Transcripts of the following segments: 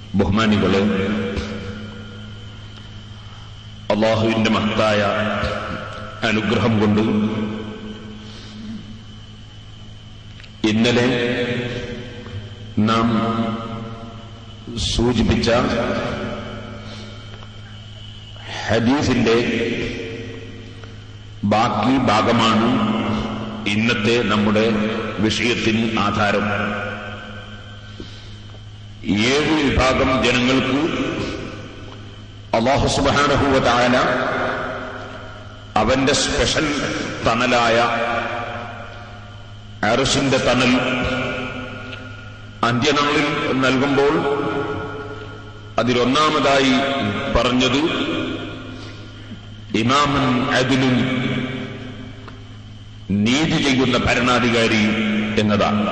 ബഹുമാനികളെ അള്ളാഹുവിന്റെ മഹത്തായ അനുഗ്രഹം കൊണ്ട് ഇന്നലെ നാം സൂചിപ്പിച്ച ഹദീസിന്റെ ബാക്കി ഭാഗമാണ് ഇന്നത്തെ നമ്മുടെ വിഷയത്തിന് ആധാരം ഏഴ് വിഭാഗം ജനങ്ങൾക്ക് അള്ളാഹു സുബാനഹുവ താല അവന്റെ സ്പെഷ്യൽ തണലായ അറസിന്റെ തണൽ അന്ത്യനാളിൽ നൽകുമ്പോൾ അതിലൊന്നാമതായി പറഞ്ഞത് ഇമാമൻ അതിലും നീതി ചെയ്യുന്ന ഭരണാധികാരി എന്നതാണ്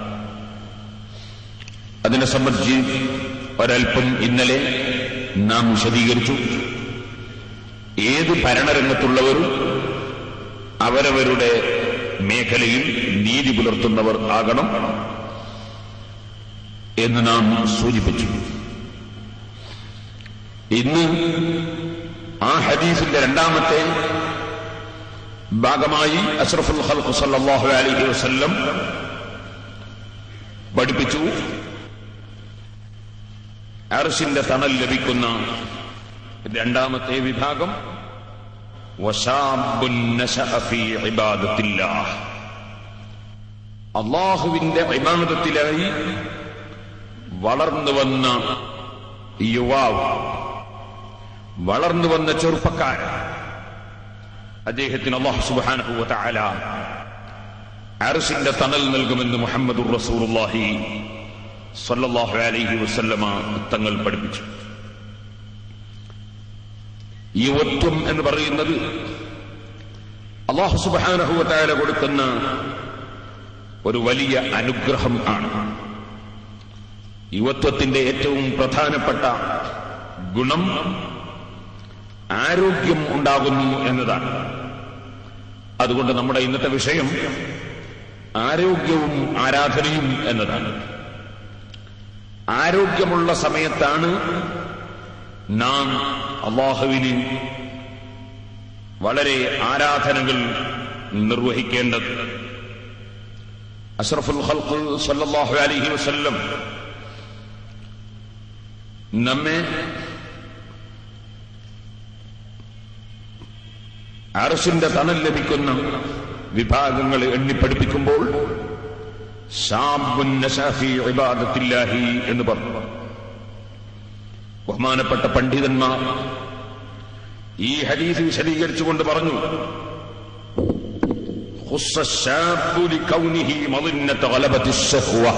അതിനെ സംബന്ധിച്ച് ഒരൽപ്പം ഇന്നലെ നാം വിശദീകരിച്ചു ഏത് ഭരണരംഗത്തുള്ളവരും അവരവരുടെ മേഖലയിൽ നീതി പുലർത്തുന്നവർ ആകണം എന്ന് നാം സൂചിപ്പിച്ചു ഇന്ന് ആ ഹദീസിന്റെ രണ്ടാമത്തെ ഭാഗമായി അഷ്റഫുൽ ഖൽഖ് സല്ലല്ലാഹു അലൈഹി വസല്ലം പഠിപ്പിച്ചു അർഷിന്റെ തണൽ ലഭിക്കുന്ന രണ്ടാമത്തെ വിഭാഗം വശാബുൻ നശഅ ഫീ ഇബാദത്തില്ലാഹ് അള്ളാഹുവിന്റെ ഇബാദത്തിലായി വളർന്നു വന്ന യുവാവ് വളർന്നു വന്ന ചെറുപ്പക്കാരൻ അദ്ദേഹത്തിന് അള്ളാഹു സുബ്ഹാനഹു വതആല അർഷിന്റെ തണൽ നൽകുമെന്ന് മുഹമ്മദുർ റസൂലുള്ളാഹി സല്ലല്ലാഹു അലൈഹി വസല്ലമ തങ്ങൾ പഠിപ്പിച്ചു യുവത്വം എന്ന് പറയുന്നത് അള്ളാഹു സുബ്ഹാനഹു വതആല കൊടുക്കുന്ന ഒരു വലിയ അനുഗ്രഹം ആണ് യുവത്വത്തിന്റെ ഏറ്റവും പ്രധാനപ്പെട്ട ഗുണം ആരോഗ്യം ഉണ്ടാകുന്നു എന്നതാണ് അതുകൊണ്ട് നമ്മുടെ ഇന്നത്തെ വിഷയം ആരോഗ്യവും ആരാധനയും എന്നതാണ് ആരോഗ്യമുള്ള സമയത്താണ് നാം അള്ളാഹുവിന് വളരെ ആരാധനകൾ നിർവഹിക്കേണ്ടത് അഷ്റഫുൽ ഖൽഖ് സല്ലല്ലാഹു അലൈഹി വസല്ലം നമ്മെ അറസിന്റെ തണൽ ലഭിക്കുന്ന വിഭാഗങ്ങൾ എണ്ണിപ്പഠിപ്പിക്കുമ്പോൾ ഷാബുൻ നശാഫി ഇബാദത്തില്ലാഹി എന്ന് പറഞ്ഞു ബഹുമാനപ്പെട്ട പണ്ഡിതന്മാർ ഈ ഹദീസ് വിശദീകരിച്ചുകൊണ്ട് പറഞ്ഞു خص الشاب لكونه مظنة غلبة الشهوة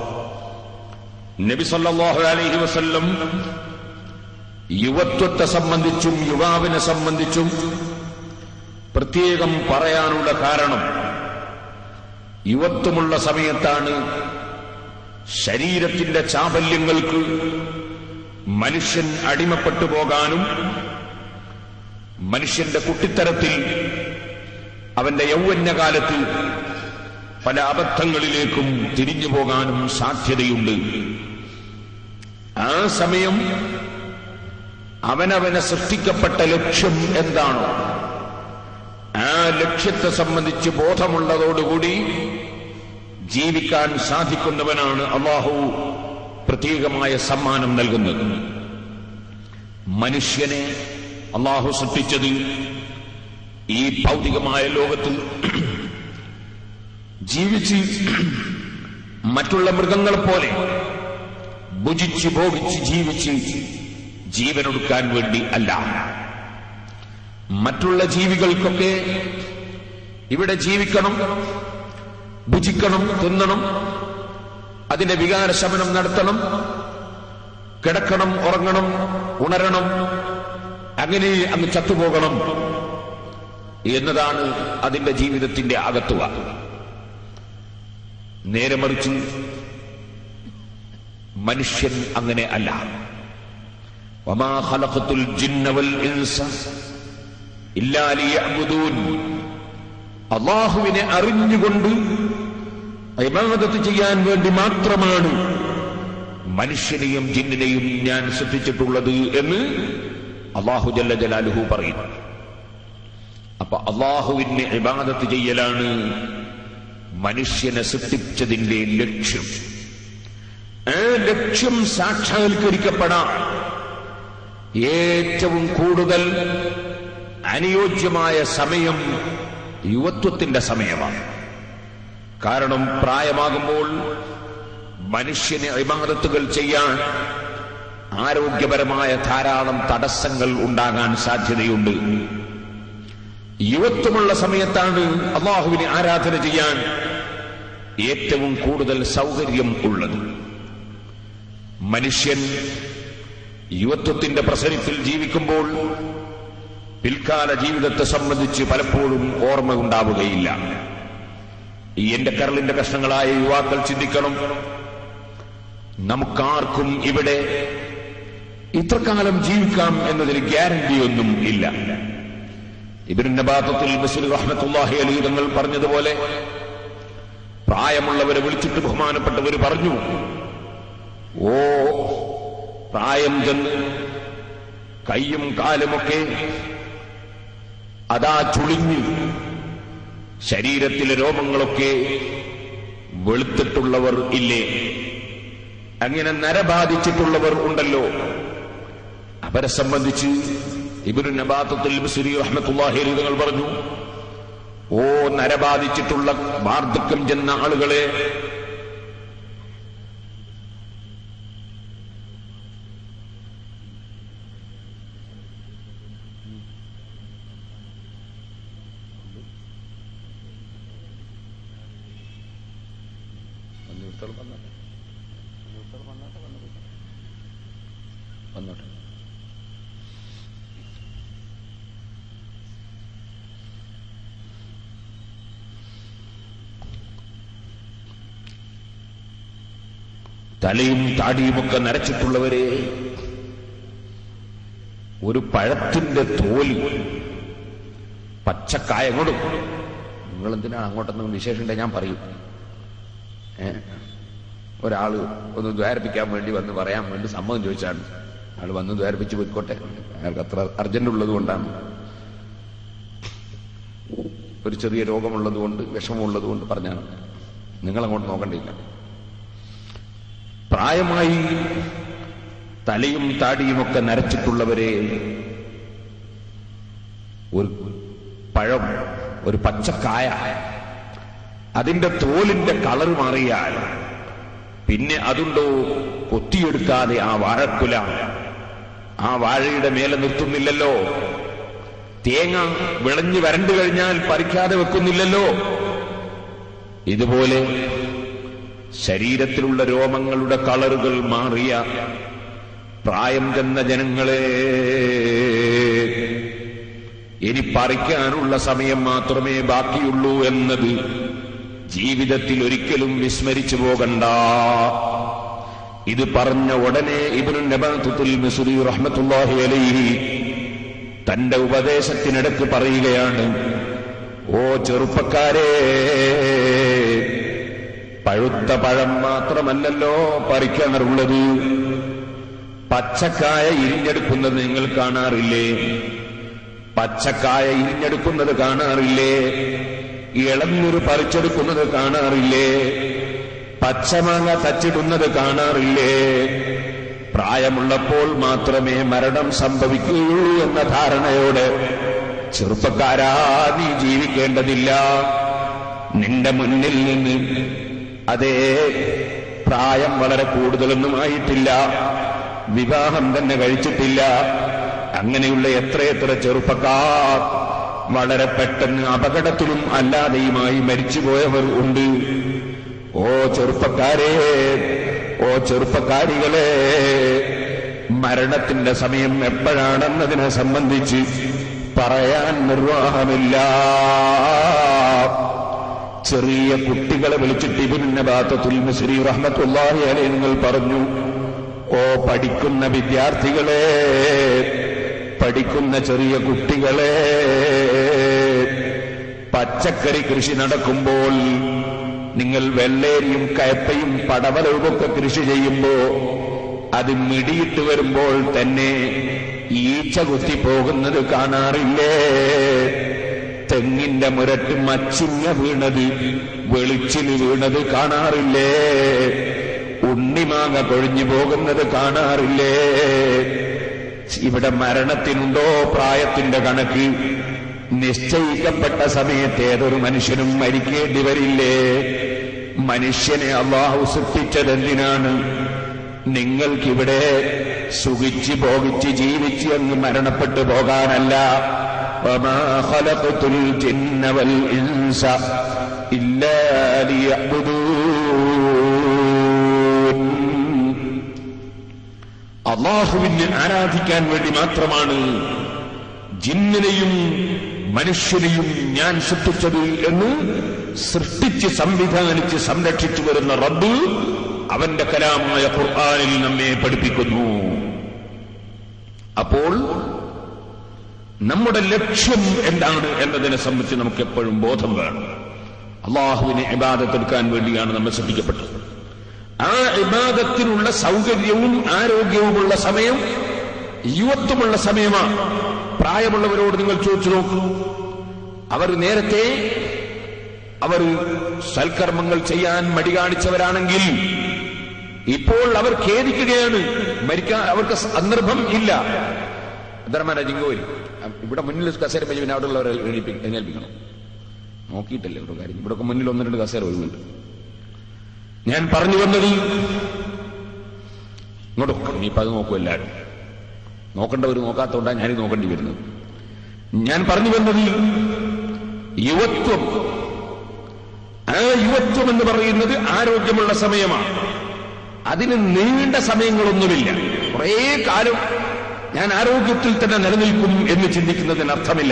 നബി സല്ലല്ലാഹു അലൈഹി വസല്ലം യുവത്വത്തെ സംബന്ധിച്ചും യുവാവിനെ സംബന്ധിച്ചും പ്രത്യേകം പറയാനുള്ള കാരണം യുവത്വമുള്ള സമയത്താണ് ശരീരത്തിന്റെ ചാബല്യങ്ങൾക്ക് മനുഷ്യൻ അടിമപ്പെട്ടു പോകാനും മനുഷ്യന്റെ കുട്ടിത്തരത്തിൽ അവന്റെ യൗവന്യകാലത്ത് പല അബദ്ധങ്ങളിലേക്കും തിരിഞ്ഞു പോകാനും സാധ്യതയുണ്ട് ആ സമയം അവനവനെ സൃഷ്ടിക്കപ്പെട്ട ലക്ഷ്യം എന്താണോ ആ ലക്ഷ്യത്തെ സംബന്ധിച്ച് ബോധമുള്ളതോടുകൂടി ജീവിക്കാൻ സാധിക്കുന്നവനാണ് അള്ളാഹു പ്രത്യേകമായ സമ്മാനം നൽകുന്നത് മനുഷ്യനെ അള്ളാഹു സൃഷ്ടിച്ചത് ഈ ഭൗതികമായ ലോകത്തിൽ ജീവിച്ച് മറ്റുള്ള മൃഗങ്ങളെ പോലെ ഭുജിച്ച് ഭോഗിച്ച് ജീവിച്ച് ജീവനൊടുക്കാൻ വേണ്ടി അല്ല മറ്റുള്ള ജീവികൾക്കൊക്കെ ഇവിടെ ജീവിക്കണം ഭുജിക്കണം തിന്നണം അതിന്റെ വികാരശമനം നടത്തണം കിടക്കണം ഉറങ്ങണം ഉണരണം അങ്ങനെ അങ്ങ് ചത്തുപോകണം എന്നതാണ് അതിന്റെ ജീവിതത്തിന്റെ അകത്തുക നേരെ മറിച്ച് മനുഷ്യൻ അങ്ങനെ അല്ല വമാ ഖലഖത്തുൽ ജിന്ന വൽ ഇൻസ ഇല്ലാ ലിയഅ്ബുദൂൻ അള്ളാഹുവിനെ അറിഞ്ഞുകൊണ്ട് ഇബാദത്ത് ചെയ്യാൻ വേണ്ടി മാത്രമാണ് മനുഷ്യനെയും ജിന്നിനെയും ഞാൻ സൃഷ്ടിച്ചിട്ടുള്ളത് എന്ന് അള്ളാഹു ജല്ല ജലാലുഹു പറയുന്നു അപ്പൊ അള്ളാഹുവിനെ ഇബാദത്ത് ചെയ്യലാണ് മനുഷ്യനെ സൃഷ്ടിച്ചതിന്റെ ലക്ഷ്യം ആ ലക്ഷ്യം സാക്ഷാത്കരിക്കപ്പെടാൻ ഏറ്റവും കൂടുതൽ അനുയോജ്യമായ സമയം യുവത്വത്തിന്റെ സമയമാണ് കാരണം പ്രായമാകുമ്പോൾ മനുഷ്യന് ഇബാദത്തുകൾ ചെയ്യാൻ ആരോഗ്യപരമായ ധാരാളം തടസ്സങ്ങൾ ഉണ്ടാകാൻ സാധ്യതയുണ്ട് യുവത്വമുള്ള സമയത്താണ് അള്ളാഹുവിനെ ആരാധന ചെയ്യാൻ ഏറ്റവും കൂടുതൽ സൗകര്യം ഉള്ളത് മനുഷ്യൻ യുവത്വത്തിന്റെ പ്രസരിപ്പിൽ ജീവിക്കുമ്പോൾ പിൽക്കാല ജീവിതത്തെ സംബന്ധിച്ച് പലപ്പോഴും ഓർമ്മ ഉണ്ടാവുകയില്ല ഈ എന്റെ കരളിന്റെ കഷ്ണങ്ങളായ യുവാക്കൾ ചിന്തിക്കണം നമുക്കാർക്കും ഇവിടെ ഇത്രകാലം ജീവിക്കാം എന്നതിന് ഗ്യാരണ്ടിയൊന്നും ഇല്ല ഇബിൻ നബാത്തത്തിൽ ബഷീർ റഹ്മത്തുല്ലാഹി അലി തങ്ങൾ പറഞ്ഞതുപോലെ പ്രായമുള്ളവരെ വിളിച്ചിട്ട് ബഹുമാനപ്പെട്ടവർ പറഞ്ഞു ഓ പ്രായം ചെന്ന് കൈയും കാലുമൊക്കെ അതാ ചുളിഞ്ഞ് ശരീരത്തിലെ രോമങ്ങളൊക്കെ വെളുത്തിട്ടുള്ളവർ ഇല്ലേ അങ്ങനെ നരബാധിച്ചിട്ടുള്ളവർ ഉണ്ടല്ലോ അവരെ സംബന്ധിച്ച് ഇബിനു നബാത്തത്തിൽ ബിസ്രി റഹ്മത്തുള്ളാഹി തങ്ങൾ പറഞ്ഞു ഓ നരബാധിച്ചിട്ടുള്ള വാർദ്ധക്യം ചെന്ന ആളുകളെ വന്നോട്ടെ തലയും താടിയുമൊക്കെ നരച്ചിട്ടുള്ളവരെ ഒരു പഴത്തിന്റെ തോൽ പച്ചക്കായ കൊടുക്കും നിങ്ങൾ എന്തിനാണ് അങ്ങോട്ടൊന്നും വിശേഷമുണ്ടെ ഞാൻ പറയും ഏ? ഒരാള് ഒന്ന് ദ്വാരിപ്പിക്കാൻ വേണ്ടി വന്ന് പറയാൻ വേണ്ടി സമ്മതം ചോദിച്ചാണ് അയാൾ വന്ന് ദ്വാരിപ്പിച്ച് പോയിക്കോട്ടെ അയാൾക്ക് അത്ര അർജന്റ് ഉള്ളത് കൊണ്ടാണ് ഒരു ചെറിയ രോഗമുള്ളത് കൊണ്ട് വിഷമമുള്ളത് കൊണ്ട് പറഞ്ഞാണ് നിങ്ങളങ്ങോട്ട് നോക്കണ്ടില്ല പ്രായമായി തലയും താടിയുമൊക്കെ നരച്ചിട്ടുള്ളവരെ ഒരു പഴം ഒരു പച്ചക്കായ അതിന്റെ തോലിന്റെ കളർ മാറിയാൽ പിന്നെ അതുണ്ടോ കൊത്തിയെടുക്കാതെ ആ വാഴക്കുല ആ വാഴയുടെ മേലെ നിർത്തുന്നില്ലല്ലോ തേങ്ങ വിളഞ്ഞു വരണ്ടു കഴിഞ്ഞാൽ പറിക്കാതെ വെക്കുന്നില്ലല്ലോ ഇതുപോലെ ശരീരത്തിലുള്ള രോമങ്ങളുടെ കളറുകൾ മാറിയ പ്രായം ചെന്ന ജനങ്ങളെ ഇനി പറിക്കാനുള്ള സമയം മാത്രമേ ബാക്കിയുള്ളൂ എന്നത് ജീവിതത്തിൽ ഒരിക്കലും വിസ്മരിച്ചു പോകണ്ട ഇത് പറഞ്ഞ ഉടനെ ഇബ്നു നബാത്തുൽ മിസ്രി റഹ്മത്തുള്ളാഹി അലൈഹി തന്റെ ഉപദേശത്തിനിടക്ക് പറയുകയാണ് ഓ ചെറുപ്പക്കാരെ പഴുത്ത പഴം മാത്രമല്ലല്ലോ പറിക്കാറുള്ളത് പച്ചക്കായ ഇരിഞ്ഞെടുക്കുന്നത് നിങ്ങൾ കാണാറില്ലേ പച്ചക്കായ ഇരിഞ്ഞെടുക്കുന്നത് കാണാറില്ലേ ഇളന്നൂര് പറിച്ചെടുക്കുന്നത് കാണാറില്ലേ പച്ചമാങ്ങ തച്ചിടുന്നത് കാണാറില്ലേ പ്രായമുള്ളപ്പോൾ മാത്രമേ മരണം സംഭവിക്കുകയുള്ളൂ എന്ന ധാരണയോടെ ചെറുപ്പക്കാരാ നീ ജീവിക്കേണ്ടതില്ല നിന്റെ മുന്നിൽ നിന്ന് അതേ പ്രായം വളരെ കൂടുതലൊന്നും ആയിട്ടില്ല വിവാഹം തന്നെ കഴിച്ചിട്ടില്ല അങ്ങനെയുള്ള എത്രയെത്ര ചെറുപ്പക്കാർ വളരെ പെട്ടെന്ന് അപകടത്തിലും അല്ലാതെയുമായി മരിച്ചുപോയവർ ഉണ്ട് ഓ ചെറുപ്പക്കാരെ ഓ ചെറുപ്പക്കാരികളെ മരണത്തിന്റെ സമയം എപ്പോഴാണെന്നതിനെ സംബന്ധിച്ച് പറയാൻ നിർവാഹമില്ല ചെറിയ കുട്ടികളെ വിളിച്ചിട്ട് ഇബിന്റെ ബാത്തത്തുൽ മിസ്രി റഹ്മത്തുല്ലാഹി അലൈ നിങ്ങൾ പറഞ്ഞു ഓ പഠിക്കുന്ന വിദ്യാർത്ഥികളെ പഠിക്കുന്ന ചെറിയ കുട്ടികളെ പച്ചക്കറി കൃഷി നടക്കുമ്പോൾ നിങ്ങൾ വെള്ളേരിയും കയപ്പയും പടവലവും ഒക്കെ കൃഷി ചെയ്യുമ്പോ അത് മിടിയിട്ട് വരുമ്പോൾ തന്നെ ഈച്ച കുത്തി പോകുന്നത് കാണാറില്ലേ തെങ്ങിന്റെ മുരട്ട് മച്ചിങ്ങ വീണത് വെളിച്ചിൽ വീണത് കാണാറില്ലേ ഉണ്ണിമാങ്ങ കൊഴിഞ്ഞു പോകുന്നത് കാണാറില്ലേ ഇവിടെ മരണത്തിനുണ്ടോ പ്രായത്തിന്റെ കണക്ക് നിശ്ചയിക്കപ്പെട്ട സമയത്ത് ഏതൊരു മനുഷ്യനും മരിക്കേണ്ടി വരില്ലേ മനുഷ്യനെ അള്ളാഹു സൃഷ്ടിച്ചതെന്തിനാണ് നിങ്ങൾക്കിവിടെ സുഖിച്ച് ഭോഗിച്ച് ജീവിച്ച് അങ്ങ് മരണപ്പെട്ടു പോകാനല്ല وما خلقت الجن والإنس إلا ليعبدون അള്ളാഹുവിനെ ആരാധിക്കാൻ വേണ്ടി മാത്രമാണ് ജിന്നിനെയും മനുഷ്യനെയും ഞാൻ സൃഷ്ടിച്ചത് എന്ന് സൃഷ്ടിച്ച് സംവിധാനിച്ച് സംരക്ഷിച്ചു വരുന്ന റബ്ബ് അവന്റെ കലാമായ ഖുർആാനിൽ നമ്മെ പഠിപ്പിക്കുന്നു അപ്പോൾ നമ്മുടെ ലക്ഷ്യം എന്താണ് എന്നതിനെ സംബന്ധിച്ച് നമുക്ക് എപ്പോഴും ബോധം വേണം അള്ളാഹുവിനെ ഇബാദത്തെടുക്കാൻ വേണ്ടിയാണ് നമ്മൾ ശ്രദ്ധിക്കപ്പെട്ടത് ആ ഇബാദത്തിനുള്ള സൗകര്യവും ആരോഗ്യവുമുള്ള സമയം യുവത്വമുള്ള സമയമാണ് പ്രായമുള്ളവരോട് നിങ്ങൾ ചോദിച്ചു നോക്കൂ അവർ നേരത്തെ അവർ സൽക്കർമ്മങ്ങൾ ചെയ്യാൻ മടി കാണിച്ചവരാണെങ്കിൽ ഇപ്പോൾ അവർ ഖേദിക്കുകയാണ് മരിക്കാൻ അവർക്ക് സന്ദർഭം ഇല്ല ധർമ്മന ജിങ്കോയിൽ ഇവിടെ മുന്നിൽ കസേര വെച്ച് പിന്നെ അവിടെ ഉള്ളവരെ എണീപ്പി- എഴുന്നേൽപ്പിക്കണം നോക്കിയിട്ടല്ലേ ഒരു കാര്യം ഇവിടെ മുന്നിൽ ഒന്ന് രണ്ട് കസേര ഒഴിവുണ്ട് ഞാൻ പറഞ്ഞു വന്നത് ഇങ്ങോട്ട് നോക്കണം ഇനിയിപ്പോ അത് നോക്കൂ എല്ലാവരും നോക്കേണ്ടവർ നോക്കാത്തതുകൊണ്ടാണ് ഞാനിത് നോക്കേണ്ടി വരുന്നത് ഞാൻ പറഞ്ഞു വന്നത് യുവത്വം ആ യുവത്വം എന്ന് പറയുന്നത് ആരോഗ്യമുള്ള സമയമാണ് അതിന് നീണ്ട സമയങ്ങളൊന്നുമില്ല കുറേ കാലം ഞാൻ ആരോഗ്യത്തിൽ തന്നെ നിലനിൽക്കും എന്ന് ചിന്തിക്കുന്നതിന് അർത്ഥമില്ല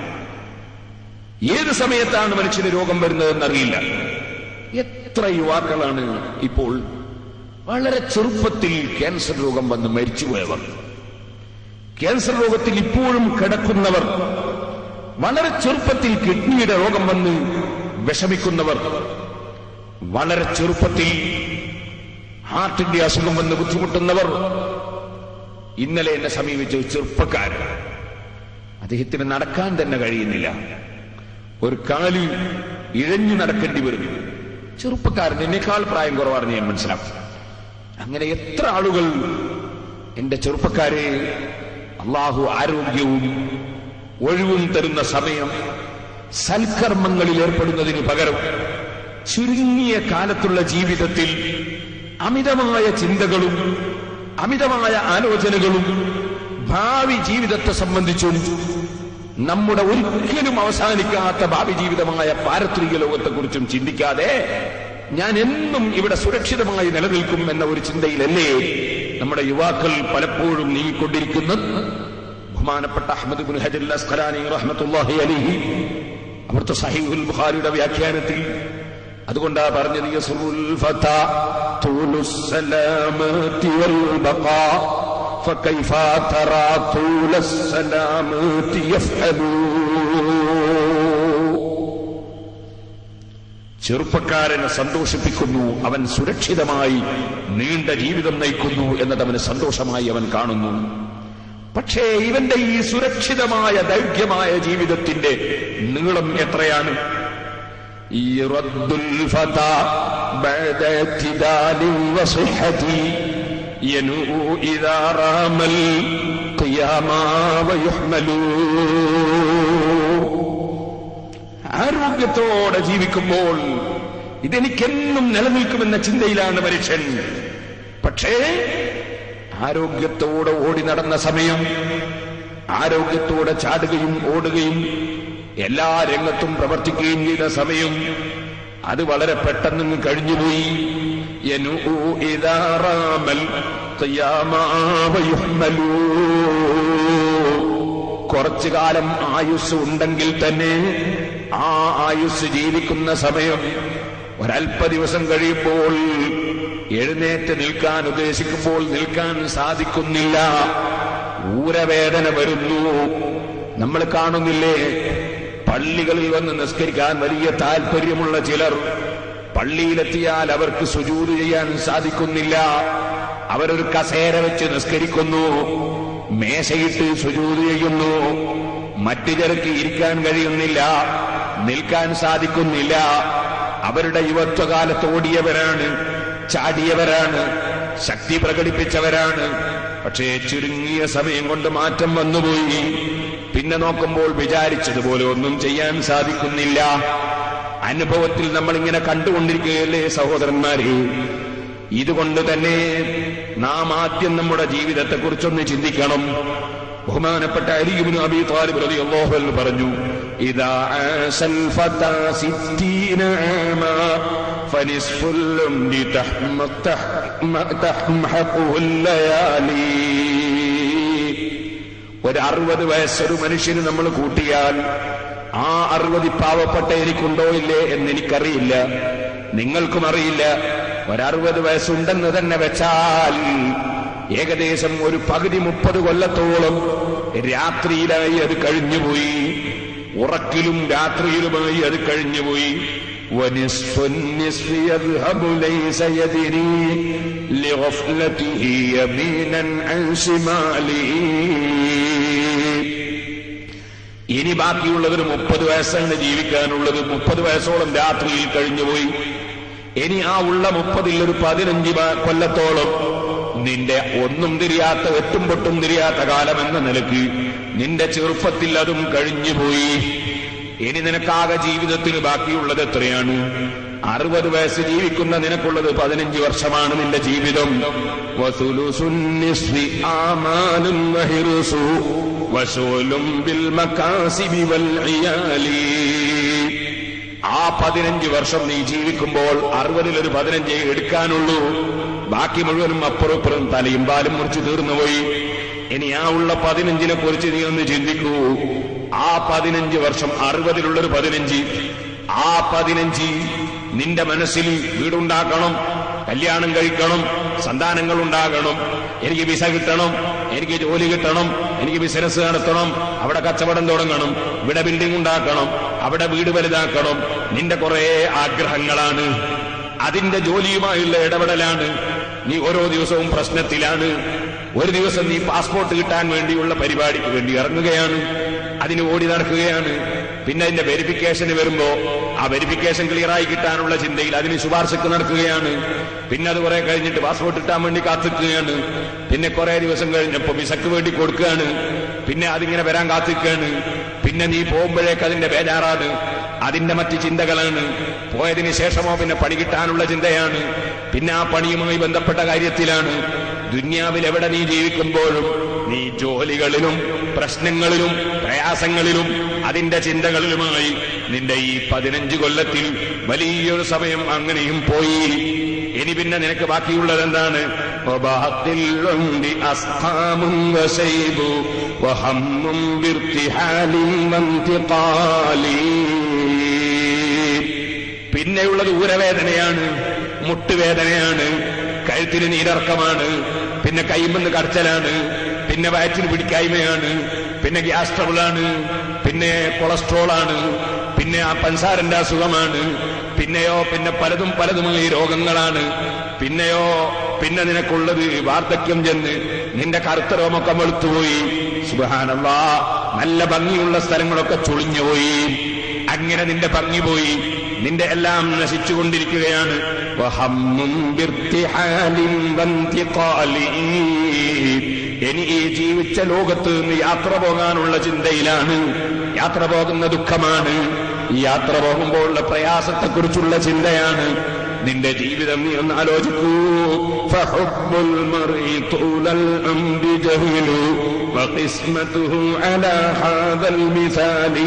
ഏത് സമയത്താണ് മനുഷ്യന് രോഗം വരുന്നതെന്നറിയില്ല എത്ര യുവാക്കളാണ് ഇപ്പോൾ വളരെ ചെറുപ്പത്തിൽ ക്യാൻസർ രോഗം വന്ന് മരിച്ചുപോയവർ ക്യാൻസർ രോഗത്തിൽ ഇപ്പോഴും കിടക്കുന്നവർ വളരെ ചെറുപ്പത്തിൽ കിഡ്നിയുടെ രോഗം വന്ന് വിഷമിക്കുന്നവർ വളരെ ചെറുപ്പത്തിൽ ഹാർട്ടിന്റെ അസുഖം വന്ന് ബുദ്ധിമുട്ടുന്നവർ ഇന്നലെ എന്നെ സമീപിച്ച ഒരു ചെറുപ്പക്കാരൻ അദ്ദേഹത്തിന് നടക്കാൻ തന്നെ കഴിയുന്നില്ല ഒരു കാല് ഇഴഞ്ഞു നടക്കേണ്ടി വരുന്നു ചെറുപ്പക്കാരൻ എന്നേക്കാൾ പ്രായം കുറവാണെന്ന് ഞാൻ മനസ്സിലാക്കും അങ്ങനെ എത്ര ആളുകൾ എന്റെ ചെറുപ്പക്കാരെ അള്ളാഹു ആരോഗ്യവും ഒഴിവും തരുന്ന സമയം സൽക്കർമ്മങ്ങളിൽ ഏർപ്പെടുന്നതിന് പകരം ചുരുങ്ങിയ കാലത്തുള്ള ജീവിതത്തിൽ അമിതമായ ചിന്തകളും അമിതമായ ആലോചനകളും ഭാവി ജീവിതത്തെ സംബന്ധിച്ചും നമ്മുടെ ഒരിക്കലും അവസാനിക്കാത്ത ഭാവി ജീവിതമായ പാരത്രിക ലോകത്തെക്കുറിച്ചും ചിന്തിക്കാതെ ഞാൻ എന്നും ഇവിടെ സുരക്ഷിതമായി നിലനിൽക്കും എന്ന ഒരു ചിന്തയിലല്ലേ നമ്മുടെ യുവാക്കൾ പലപ്പോഴും നീങ്ങിക്കൊണ്ടിരിക്കുന്നത് ബഹുമാനപ്പെട്ട അഹമ്മദ് ബിൻ ഹജർ അസ്ഖലാനി റഹ്മത്തുള്ളാഹി അലിഹി അവിടുത്തെ സഹീഹുൽ ബുഖാരിയുടെ വ്യാഖ്യാനത്തിൽ അതുകൊണ്ടാ പറഞ്ഞത് യസ്റുൽ ഫതാ തൂലുസ് സലാമതി വൽ ബഖാ فكيف ترى طول السلامة يفعلوا ചെറുപ്പക്കാരനെ സന്തോഷിപ്പിക്കുന്നു അവൻ സുരക്ഷിതമായി നീണ്ട ജീവിതം നയിക്കുന്നു എന്നത് അവന് സന്തോഷമായി അവൻ കാണുന്നു പക്ഷേ ഇവന്റെ ഈ സുരക്ഷിതമായ ദൈർഘ്യമായ ജീവിതത്തിന്റെ നീളം എത്രയാണ് ഈ റദ്ദുൽ ഫതാ ബഅദ ഇഅ്തിദാലി വസിഹതി യനൂ ഇദാ റാമൽ ഖിയാമ വയുഹ്മലൂ ആരോഗ്യത്തോടെ ജീവിക്കുമ്പോൾ ഇതെനിക്കെന്നും നിലനിൽക്കുമെന്ന ചിന്തയിലാണ് മനുഷ്യൻ പക്ഷേ ആരോഗ്യത്തോടെ ഓടി നടന്ന സമയം ആരോഗ്യത്തോടെ ചാടുകയും ഓടുകയും എല്ലാ രംഗത്തും പ്രവർത്തിക്കുകയും ചെയ്ത സമയം അത് വളരെ പെട്ടെന്ന് കഴിഞ്ഞുപോയി യനൂ ഇദാ റാമൽ ഖിയാമ വയുഹ്മലൂ കുറച്ചു കാലം ആയുസ് ഉണ്ടെങ്കിൽ തന്നെ ആ ആയുസ് ജീവിക്കുന്ന സമയം ഒരല്പ ദിവസം കഴിയുമ്പോൾ എഴുന്നേറ്റ് നിൽക്കാൻ ഉദ്ദേശിക്കുമ്പോൾ നിൽക്കാൻ സാധിക്കുന്നില്ല ഊരവേദന വരുന്നു നമ്മൾ കാണുന്നില്ലേ പള്ളികളിൽ വന്ന് നിസ്കരിക്കാൻ വലിയ താല്പര്യമുള്ള ചിലർ പള്ളിയിലെത്തിയാൽ അവർക്ക് സുജൂത് ചെയ്യാൻ സാധിക്കുന്നില്ല അവരൊരു കസേര വെച്ച് നിസ്കരിക്കുന്നു മേശയിട്ട് സുജൂത് ചെയ്യുന്നു മറ്റു ചിലർക്ക് ഇരിക്കാൻ കഴിയുന്നില്ല നിൽക്കാൻ സാധിക്കുന്നില്ല അവരുടെ യുവത്വകാലത്ത് ഓടിയവരാണ് ചാടിയവരാണ് ശക്തി പ്രകടിപ്പിച്ചവരാണ് പക്ഷേ ചുരുങ്ങിയ സമയം കൊണ്ട് മാറ്റം വന്നുപോയി പിന്നെ നോക്കുമ്പോൾ വിചാരിച്ചതുപോലെ ഒന്നും ചെയ്യാൻ സാധിക്കുന്നില്ല അനുഭവത്തിൽ നമ്മൾ ഇങ്ങനെ കണ്ടുകൊണ്ടിരിക്കുകയല്ലേ സഹോദരന്മാരെ ഇതുകൊണ്ട് തന്നെ നാം ആദ്യം നമ്മുടെ ജീവിതത്തെ കുറിച്ചൊന്ന് ചിന്തിക്കണം ബഹുമാനപ്പെട്ട അലിബിന് അബി താലിബ് റതി അള്ളാഹു പറഞ്ഞു ഇതാ ആസൽ ഫതാ സിത്തീന ആമാ فنصف الأمر تحمحقه الليالي ഒരു അറുപത് വയസ്സൊരു മനുഷ്യന് നമ്മൾ കൂട്ടിയാൽ ആ അറുപത് പാവപ്പെട്ട എനിക്കുണ്ടോ ഇല്ലേ എന്ന് എനിക്കറിയില്ല നിങ്ങൾക്കും അറിയില്ല ഒരറുപത് വയസ്സുണ്ടെന്ന് തന്നെ വെച്ചാൽ ഏകദേശം ഒരു പകുതി മുപ്പത് കൊല്ലത്തോളം രാത്രിയിലായി അത് കഴിഞ്ഞുപോയി ഉറക്കിലും രാത്രിയിലുമായി അത് കഴിഞ്ഞുപോയി ونصف النصف يذهب ليس يدري لغفلته يمينا عن شماله ഇനി ബാക്കിയുള്ളത് ഒരു മുപ്പത് വയസ്സാണ് ജീവിക്കാനുള്ളത് മുപ്പത് വയസ്സോളം രാത്രിയിൽ കഴിഞ്ഞുപോയി ഇനി ആ ഉള്ള മുപ്പതിൽ ഒരു പതിനഞ്ച് ബ- കൊല്ലത്തോളം നിന്റെ ഒന്നും തിരിയാത്ത എട്ടും പൊട്ടും തിരിയാത്ത കാലം എന്ന നിലക്ക് നിന്റെ ചെറുപ്പത്തിൽ അതും കഴിഞ്ഞുപോയി ഇനി നിനക്കാകെ ജീവിതത്തിന് ബാക്കിയുള്ളത് എത്രയാണ് അറുപത് വയസ്സ് ജീവിക്കുന്ന നിനക്കുള്ളത് പതിനഞ്ച് വർഷമാണ് നിന്റെ ജീവിതം വസുലുസുൻ നിസ്ഫി ആമാലും വഹിറുസു വസൂലും ബിൽ മക്കാസിബി വൽ ഇയാലി ആ പതിനഞ്ച് വർഷം നീ ജീവിക്കുമ്പോൾ അറുപതിൽ ഒരു പതിനഞ്ച് എടുക്കാനുള്ളൂ ബാക്കി മുഴുവനും അപ്പുറം ഇപ്പുറം തലയും പാലും മുറിച്ച് തീർന്നുപോയി ഇനി ആ ഉള്ള പതിനഞ്ചിനെ കുറിച്ച് നീ ഒന്ന് ചിന്തിക്കൂ ആ പതിനഞ്ച് വർഷം അറുപതിലുള്ളൊരു പതിനഞ്ച് ആ പതിനഞ്ച് നിന്റെ മനസ്സിൽ വീടുണ്ടാക്കണം കല്യാണം കഴിക്കണം സന്താനങ്ങൾ ഉണ്ടാകണം എനിക്ക് വിസ കിട്ടണം എനിക്ക് ജോലി കിട്ടണം എനിക്ക് ബിസിനസ് നടത്തണം അവിടെ കച്ചവടം തുടങ്ങണം ഇവിടെ ബിൽഡിംഗ് ഉണ്ടാക്കണം അവിടെ വീട് വലുതാക്കണം നിന്റെ കുറെ ആഗ്രഹങ്ങളാണ് അതിന്റെ ജോലിയുമായുള്ള ഇടപെടലാണ് നീ ഓരോ ദിവസവും പ്രശ്നത്തിലാണ് ഒരു ദിവസം നീ പാസ്പോർട്ട് കിട്ടാൻ വേണ്ടിയുള്ള പരിപാടിക്ക് വേണ്ടി ഇറങ്ങുകയാണ് അതിന് ഓടി നടക്കുകയാണ് പിന്നെ അതിന്റെ വെരിഫിക്കേഷന് വരുമ്പോ ആ വെരിഫിക്കേഷൻ ക്ലിയറായി കിട്ടാനുള്ള ചിന്തയിൽ അതിന് ശുപാർശക്ക് നടക്കുകയാണ് പിന്നെ അത് കുറെ കഴിഞ്ഞിട്ട് പാസ്പോർട്ട് കിട്ടാൻ വേണ്ടി കാത്തിക്കുകയാണ് പിന്നെ കുറെ ദിവസം കഴിഞ്ഞപ്പോ വിസക്ക് വേണ്ടി കൊടുക്കുകയാണ് പിന്നെ അതിങ്ങനെ വരാൻ കാത്തിക്കുകയാണ് പിന്നെ നീ പോകുമ്പോഴേക്ക് അതിന്റെ ബേജാറാണ് അതിന്റെ മറ്റ് ചിന്തകളാണ് പോയതിനു ശേഷമോ പിന്നെ പണി കിട്ടാനുള്ള ചിന്തയാണ് പിന്നെ ആ പണിയുമായി ബന്ധപ്പെട്ട കാര്യത്തിലാണ് ദുന്യാവിൽ എവിടെ നീ ജീവിക്കുമ്പോഴും നീ ജോലികളിലും പ്രശ്നങ്ങളിലും പ്രയാസങ്ങളിലും അതിന്റെ ചിന്തകളിലുമായി നിന്റെ ഈ പതിനഞ്ച് കൊല്ലത്തിൽ വലിയൊരു സമയം അങ്ങനെയും പോയി ഇനി പിന്നെ നിനക്ക് ബാക്കിയുള്ളത് എന്താണ് وباقي العمر أسقام وشيب وهم بارتحال وانتقال പിന്നെയുള്ളത് ഊരവേദനയാണ് മുട്ടുവേദനയാണ് കഴുത്തിന് നീരിറക്കമാണ് പിന്നെ കൈമെന്ന് കടച്ചലാണ് പിന്നെ വയറ്റിന് പിടിക്കായ്മയാണ് പിന്നെ ഗ്യാസ് ട്രബിളാണ് പിന്നെ കൊളസ്ട്രോളാണ് പിന്നെ ആ പൻസാരന്റെ അസുഖമാണ് പിന്നെയോ പിന്നെ പലതും പലതുമായി രോഗങ്ങളാണ് പിന്നെയോ പിന്നെ നിനക്കുള്ളത് വാർദ്ധക്യം ചെന്ന് നിന്റെ കറുത്ത രോമൊക്കെ വെളുത്തുപോയി സുബാനല്ലാ നല്ല ഭംഗിയുള്ള സ്ഥലങ്ങളൊക്കെ ചുളിഞ്ഞുപോയി അങ്ങനെ നിന്റെ ഭംഗി പോയി നിന്റെ എല്ലാം നശിച്ചുകൊണ്ടിരിക്കുകയാണ് വഹമ്മും ബിർത്തിഹാലിൻ വന്തിഖാലി. ഇനി ഈ ജീവിച്ച ലോകത്ത് നിന്ന് യാത്ര പോകാനുള്ള ചിന്തയിലാണ് യാത്ര പോകുന്ന ദുഃഖമാണ് ഈ യാത്ര പോകുമ്പോഴുള്ള പ്രയാസത്തെക്കുറിച്ചുള്ള ചിന്തയാണ് നിന്റെ ജീവിതം നീ ഒന്ന് ആലോചിക്കൂ ഫഹുബ്ബുൽ മർഇ തൂലൽ അംരി ജഹ്ലു വഖിസ്മതുഹു അലാ ഹാദൽ മിസാലി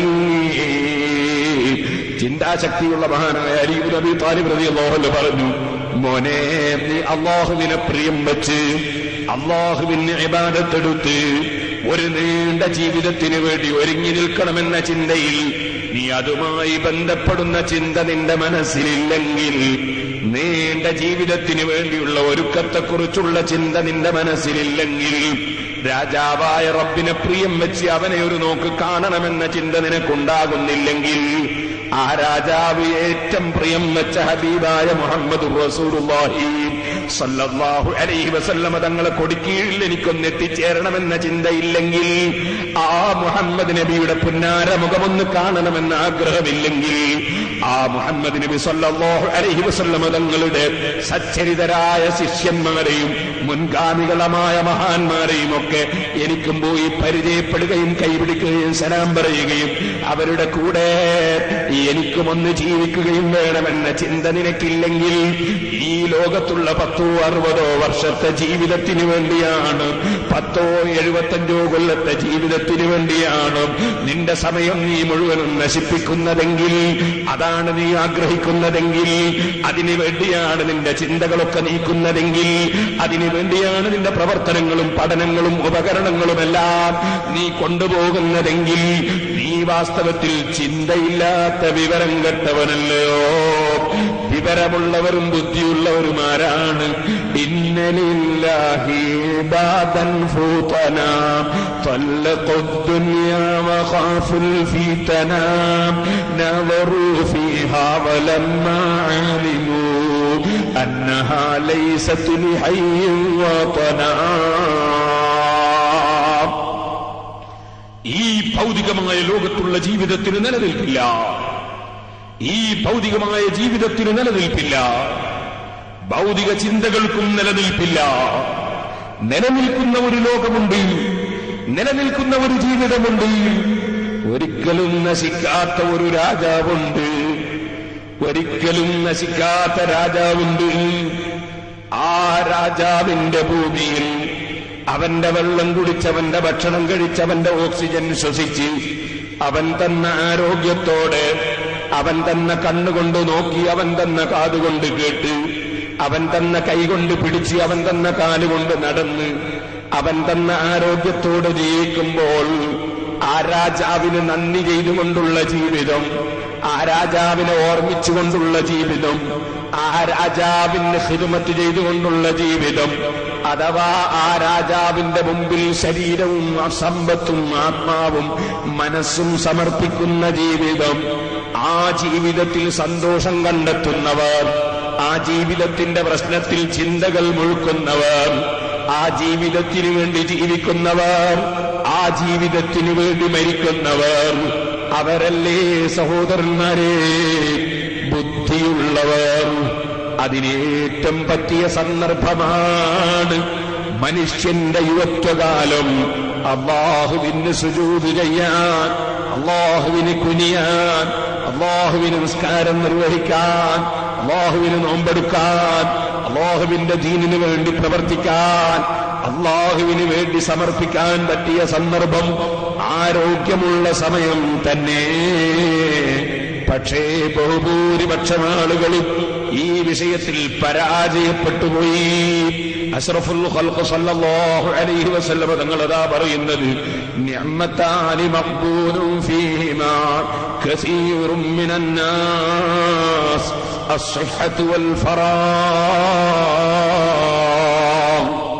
ചിന്താശക്തിയുള്ള മഹാനായ അലീബ് നബി താലിബ് റതി അള്ളാഹു പറഞ്ഞു മോനെ നീ അള്ളാഹുവിനെ പ്രിയം വെച്ച് അള്ളാഹുവിന് ഇബാദത്തെടുത്ത് ഒരു നീണ്ട ജീവിതത്തിന് വേണ്ടി ഒരുങ്ങി നിൽക്കണമെന്ന ചിന്തയിൽ നീ അതുമായി ബന്ധപ്പെടുന്ന ചിന്ത നിന്റെ മനസ്സിലില്ലെങ്കിൽ നീണ്ട ജീവിതത്തിന് വേണ്ടിയുള്ള ഒരുക്കത്തെക്കുറിച്ചുള്ള ചിന്ത നിന്റെ മനസ്സിലില്ലെങ്കിൽ രാജാവായ റബ്ബിനെ പ്രിയം വെച്ച് അവനെ ഒരു നോക്ക് കാണണമെന്ന ചിന്ത നിനക്കുണ്ടാകുന്നില്ലെങ്കിൽ ആ രാജാവ് ഏറ്റവും ഏറ്റവും പ്രിയം വെച്ച ഹബീബായ മുഹമ്മദ് റസൂലുള്ളാഹി സല്ലല്ലാഹു അലൈഹി വസല്ലമ തങ്ങളെ കൊടിക്കീഴിൽ എനിക്കൊന്ന് എത്തിച്ചേരണമെന്ന ചിന്തയില്ലെങ്കിൽ ആ മുഹമ്മദ് നബിയുടെ പുന്നാര മുഖമൊന്ന് കാണണമെന്ന ആഗ്രഹമില്ലെങ്കിൽ ആ മുഹമ്മദ് നബി സല്ലല്ലാഹു അലൈഹി വസല്ലമ തങ്ങളുടെ സച്ചരിതരായ ശിഷ്യന്മാരെയും മുൻഗാമികളമായ മഹാന്മാരെയും ഒക്കെ എനിക്കും പോയി പരിചയപ്പെടുകയും കൈപിടിക്കുകയും സലാം പറയുകയും അവരുടെ കൂടെ എനിക്കും ഒന്ന് ജീവിക്കുകയും വേണമെന്ന ചിന്ത നിനക്കില്ലെങ്കിൽ ഈ ലോകത്തുള്ള പത്തോ അറുപതോ വർഷത്തെ ജീവിതത്തിന് വേണ്ടിയാണ് പത്തോ എഴുപത്തഞ്ചോ കൊല്ലത്തെ ജീവിതത്തിന് വേണ്ടിയാണ് നിന്റെ സമയം നീ മുഴുവനും നശിപ്പിക്കുന്നതെങ്കിൽ അതാണ് നീ ആഗ്രഹിക്കുന്നതെങ്കിൽ അതിനു വേണ്ടിയാണ് നിന്റെ ചിന്തകളൊക്കെ നീക്കുന്നതെങ്കിൽ അതിനു വേണ്ടിയാണ് നിന്റെ പ്രവർത്തനങ്ങളും പഠനങ്ങളും ഉപകരണങ്ങളുമെല്ലാം നീ കൊണ്ടുപോകുന്നതെങ്കിൽ നീ വാസ്തവത്തിൽ ചിന്തയില്ലാത്ത വിവരം കെട്ടവനല്ലയോ വിവരമുള്ളവരും ബുദ്ധിയുള്ളവരുമാരാണ് ഇന്നലില്ലാഹി ബാദൻ ഫൂതന طلقوا الدنيا وخافوا الفتنا نظروا فيها ولما علموا أنها ليست لحي وطنا ഈ ഭൗതികമായ ലോകത്തുള്ള ജീവിതത്തിന് നിലനിൽപ്പില്ല ഈ ഭൗതികമായ ജീവിതത്തിന് നിലനിൽപ്പില്ല ഭൗതിക ചിന്തകൾക്കും നിലനിൽപ്പില്ല നിലനിൽക്കുന്ന ഒരു ലോകമുണ്ട് നിലനിൽക്കുന്ന ഒരു ജീവിതമുണ്ട് ഒരിക്കലും നശിക്കാത്ത ഒരു രാജാവുണ്ട് ഒരിക്കലും നശിക്കാത്ത രാജാവുണ്ട് ആ രാജാവിന്റെ ഭൂമിയിൽ അവന്റെ വെള്ളം കുടിച്ചവന്റെ ഭക്ഷണം കഴിച്ചവന്റെ ഓക്സിജൻ ശ്വസിച്ച് അവൻ തന്ന ആരോഗ്യത്തോടെ അവൻ തന്ന കണ്ണുകൊണ്ട് നോക്കി അവൻ തന്ന കാതുകൊണ്ട് കേട്ട് അവൻ തന്ന കൈകൊണ്ട് പിടിച്ച് അവൻ തന്ന കാലുകൊണ്ട് നടന്ന് അവൻ തന്ന ആരോഗ്യത്തോടെ ജീവിക്കുമ്പോൾ ആ രാജാവിന് നന്ദി ചെയ്തുകൊണ്ടുള്ള ജീവിതം ആ രാജാവിനെ ഓർമ്മിച്ചുകൊണ്ടുള്ള ജീവിതം ആ രാജാവിന് ഹിരുമത്ത് ചെയ്തുകൊണ്ടുള്ള ജീവിതം അഥവാ ആ രാജാവിന്റെ മുമ്പിൽ ശരീരവും സമ്പത്തും ആത്മാവും മനസ്സും സമർപ്പിക്കുന്ന ജീവിതം ആ ജീവിതത്തിൽ സന്തോഷം കണ്ടെത്തുന്നവർ ആ ജീവിതത്തിന്റെ പ്രശ്നത്തിൽ ചിന്തകൾ മുഴുക്കുന്നവർ ആ ജീവിതത്തിനു വേണ്ടി ജീവിക്കുന്നവർ ആ ജീവിതത്തിനു വേണ്ടി മരിക്കുന്നവർ അവരല്ലേ സഹോദരന്മാരെ ബുദ്ധിയുള്ളവർ അതിനേറ്റം പറ്റിയ സന്ദർഭമാണ് മനുഷ്യന്റെ യുവത്വകാലം അള്ളാഹുവിന് സുജൂത് ചെയ്യാൻ അള്ളാഹുവിന് കുനിയാൻ അള്ളാഹുവിന് നിസ്കാരം നിർവഹിക്കാൻ അള്ളാഹുവിന് നോമ്പെടുക്കാൻ അള്ളാഹുവിന്റെ ദീനിനു വേണ്ടി പ്രവർത്തിക്കാൻ അള്ളാഹുവിന് വേണ്ടി സമർപ്പിക്കാൻ പറ്റിയ സന്ദർഭം ആരോഗ്യമുള്ള സമയം തന്നെ പക്ഷേ ബഹുഭൂരിപക്ഷം ആളുകളും ഈ വിഷയത്തിൽ പരാജയപ്പെട്ടുപോയി അഷ്റഫുൽ ഖൽഖ് സല്ലല്ലാഹു അലൈഹി വസല്ലം തങ്ങൾ അതാ പറയുന്നത് നിഅമത്താനി മഖ്ബൂലും ഫീഹിമാ കസീറും മിനൻ നാസ് الصحة والفراغ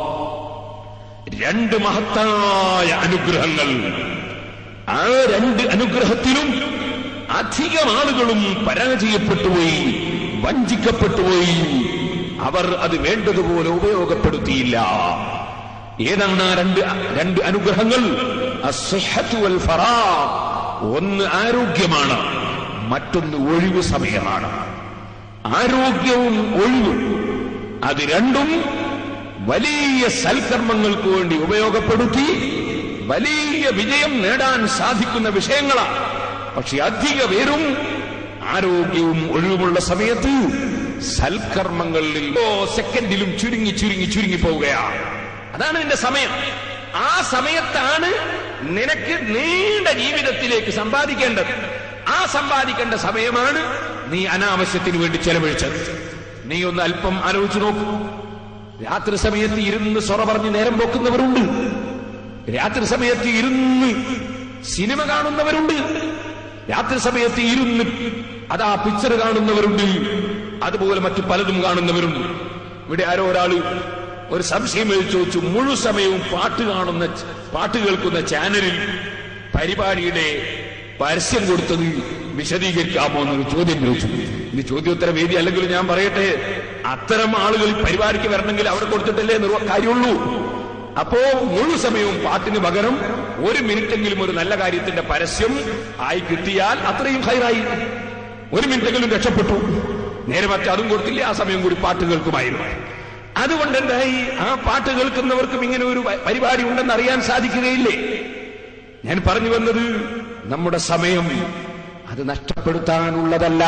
രണ്ട് മഹത്തായ അനുഗ്രഹങ്ങൾ ആ രണ്ട് അനുഗ്രഹത്തിലും അധികം ആളുകളും പരാജയപ്പെട്ടുപോയി വഞ്ചിക്കപ്പെട്ടുപോയി അവർ അത് വേണ്ടതുപോലെ ഉപയോഗപ്പെടുത്തിയില്ല ഏതാണ് ആ രണ്ട് രണ്ട് അനുഗ്രഹങ്ങൾ അസ്സഹത്തു വൽ ഫറാ ഒന്ന് ആരോഗ്യമാണ് മറ്റൊന്ന് ഒഴിവ് സമയമാണ് ആരോഗ്യവും ഒഴിവും അത് രണ്ടും വലിയ സൽക്കർമ്മങ്ങൾക്ക് വേണ്ടി ഉപയോഗപ്പെടുത്തി വലിയ വിജയം നേടാൻ സാധിക്കുന്ന വിഷയങ്ങളാണ് പക്ഷെ അധിക പേരും ആരോഗ്യവും ഒഴിവുമുള്ള സമയത്ത് സൽക്കർമ്മങ്ങളിൽ ഓ സെക്കൻഡിലും ചുരുങ്ങി ചുരുങ്ങി ചുരുങ്ങി പോവുകയാണ് അതാണ് നിന്റെ സമയം ആ സമയത്താണ് നിനക്ക് നീണ്ട ജീവിതത്തിലേക്ക് സമ്പാദിക്കേണ്ടത് ആ സമ്പാദിക്കേണ്ട സമയമാണ് നീ അനാവശ്യത്തിന് വേണ്ടി ചെലവഴിച്ചത് നീ ഒന്ന് അല്പം ആലോചിച്ചു നോക്കൂ രാത്രി സമയത്ത് ഇരുന്ന് സൊറ പറഞ്ഞ് നേരം പോക്കുന്നവരുണ്ട് രാത്രി സമയത്ത് ഇരുന്ന് സിനിമ കാണുന്നവരുണ്ട് രാത്രി സമയത്ത് ഇരുന്ന് അതാ പിക്ചർ കാണുന്നവരുണ്ട് അതുപോലെ മറ്റു പലതും കാണുന്നവരുണ്ട് ഇവിടെ ആരോ ഒരാള് ഒരു സംശയം എഴുതി ചോദിച്ചു മുഴു സമയവും പാട്ട് കാണുന്ന പാട്ട് കേൾക്കുന്ന ചാനലിൽ പരിപാടിയുടെ പരസ്യം കൊടുത്തത് വിശദീകരിക്കാമോ എന്നൊരു ചോദ്യം ചോദിച്ചു ഇത് ചോദ്യോത്തര വേദി അല്ലെങ്കിൽ ഞാൻ പറയട്ടെ അത്തരം ആളുകൾ ഈ പരിപാടിക്ക് വരണമെങ്കിൽ അവിടെ കൊടുത്തിട്ടല്ലേ നിർവ കാര്യമുള്ളൂ അപ്പോ മുഴു സമയവും പാട്ടിന് പകരം ഒരു മിനിറ്റെങ്കിലും ഒരു നല്ല കാര്യത്തിന്റെ പരസ്യം ആയി കിട്ടിയാൽ അത്രയും ഹൈറായി ഒരു മിനിറ്റെങ്കിലും രക്ഷപ്പെട്ടു നേരെ മറ്റേ അതും കൊടുത്തില്ല ആ സമയം കൂടി പാട്ട് കേൾക്കുമായിരുന്നു അതുകൊണ്ട് എന്തായി ആ പാട്ട് കേൾക്കുന്നവർക്കും ഇങ്ങനെ ഒരു പ- പരിപാടി ഉണ്ടെന്ന് അറിയാൻ സാധിക്കുകയില്ലേ ഞാൻ പറഞ്ഞു വന്നത് നമ്മുടെ സമയം അത് നഷ്ടപ്പെടുത്താനുള്ളതല്ല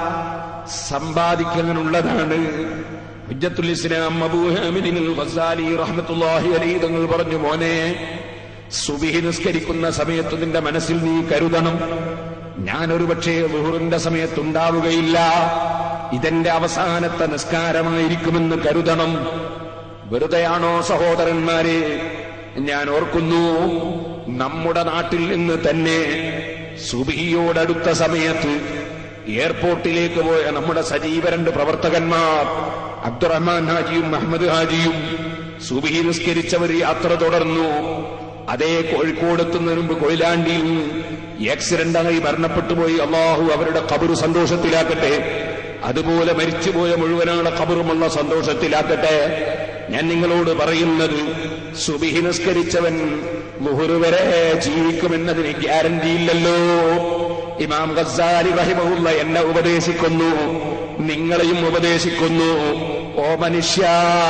സമ്പാദിക്കാനുള്ളതാണ് ഹുജ്ജത്തുൽ ഇസ്ലാം അബൂ ഹാമിദിൻ ഗസാലി റഹ്മത്തുള്ളാഹി അലൈഹി തങ്ങൾ പറഞ്ഞു മോനെ സുബിഹി നിസ്കരിക്കുന്ന സമയത്ത് നിന്റെ മനസ്സിൽ നീ കരുതണം ഞാൻ ഒരു പക്ഷേ ലുഹുറിന്റെ സമയത്തുണ്ടാവുകയില്ല ഇതെന്റെ അവസാനത്തെ നിസ്കാരമായിരിക്കുമെന്ന് കരുതണം വെറുതെയാണോ സഹോദരന്മാരെ ഞാൻ ഓർക്കുന്നു നമ്മുടെ നാട്ടിൽ നിന്ന് തന്നെ സുബിഹിയോടടുത്ത സമയത്ത് എയർപോർട്ടിലേക്ക് പോയ നമ്മുടെ സജീവ രണ്ട് പ്രവർത്തകന്മാർ അബ്ദുറഹ്മാൻ ഹാജിയും അഹമ്മദ് ഹാജിയും സുബിഹി നിസ്കരിച്ചവർ യാത്ര തുടർന്നു അതേ കോഴിക്കോടെത്തുന്നതിന് മുമ്പ് കൊയിലാണ്ടിയിൽ ആക്സിഡന്റായി മരണപ്പെട്ടു പോയി അള്ളാഹു അവരുടെ കബറ് സന്തോഷത്തിലാക്കട്ടെ അതുപോലെ മരിച്ചുപോയ മുഴുവനാളെ കബറുമുള്ള സന്തോഷത്തിലാക്കട്ടെ ഞാൻ നിങ്ങളോട് പറയുന്നത് സുബിഹി നിസ്കരിച്ചവൻ മുഹുറ് വരെ ജീവിക്കുമെന്നതിന് ഗ്യാരണ്ടി ഇല്ലല്ലോ ഇമാം ഗസാലി റഹിമഹുള്ള എന്നെ ഉപദേശിക്കുന്നു നിങ്ങളെയും ഉപദേശിക്കുന്നു ഓ മനുഷ്യ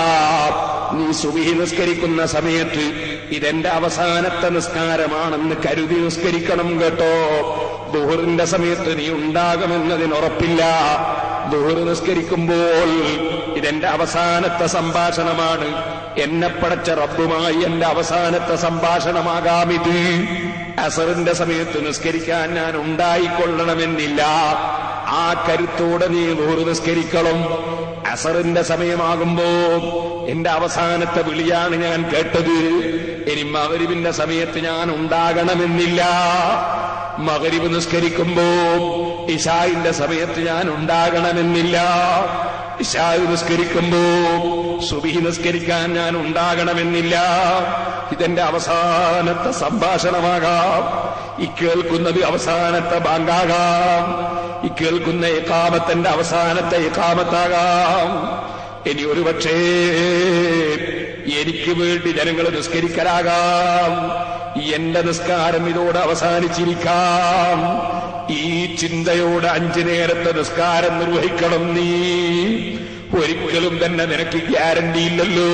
നീ സുബിഹി നിസ്കരിക്കുന്ന സമയത്ത് ഇതെന്റെ അവസാനത്തെ നിസ്കാരമാണെന്ന് കരുതി നിസ്കരിക്കണം കേട്ടോ ദുഹറിന്റെ സമയത്ത് നീ ഉണ്ടാകുമെന്നതിന് ഉറപ്പില്ല ദുഹർ നിസ്കരിക്കുമ്പോൾ ഇതെന്റെ അവസാനത്തെ സംഭാഷണമാണ് എന്നെ പടച്ച റബ്ബുമായി എന്റെ അവസാനത്തെ സംഭാഷണമാകാമിത് അസറിന്റെ സമയത്ത് നിസ്കരിക്കാൻ ഞാൻ ഉണ്ടായിക്കൊള്ളണമെന്നില്ല ആ കരുത്തോടെ നീ നൂറ് നിസ്കരിക്കണം അസറിന്റെ സമയമാകുമ്പോ എന്റെ അവസാനത്തെ വിളിയാണ് ഞാൻ കേട്ടത് ഇനി മകരിവിന്റെ സമയത്ത് ഞാൻ ഉണ്ടാകണമെന്നില്ല മകരിവ് നിസ്കരിക്കുമ്പോ ഇഷായിന്റെ സമയത്ത് ഞാൻ ഉണ്ടാകണമെന്നില്ല ഇഷായു നിസ്കരിക്കുമ്പോ സുബിഹി നിസ്കരിക്കാൻ ഞാൻ ഉണ്ടാകണമെന്നില്ല ഇതെന്റെ അവസാനത്തെ സംഭാഷണമാകാം ഈ കേൾക്കുന്നത് അവസാനത്തെ ബാങ്കാകാം ഈ കേൾക്കുന്ന ഏകാമത്തിന്റെ അവസാനത്തെ ഏകാമത്താകാം ഇനി ഒരു പക്ഷേ എനിക്ക് വേണ്ടി ജനങ്ങൾ നിസ്കരിക്കലാകാം എന്റെ നിസ്കാരം ഇതോടെ അവസാനിച്ചിരിക്കാം ഈ ചിന്തയോടെ അഞ്ചു നേരത്തെ നിസ്കാരം നിർവഹിക്കണം നീ ഒരിക്കലും തന്നെ നിനക്ക് ഗ്യാരണ്ടി ഇല്ലല്ലോ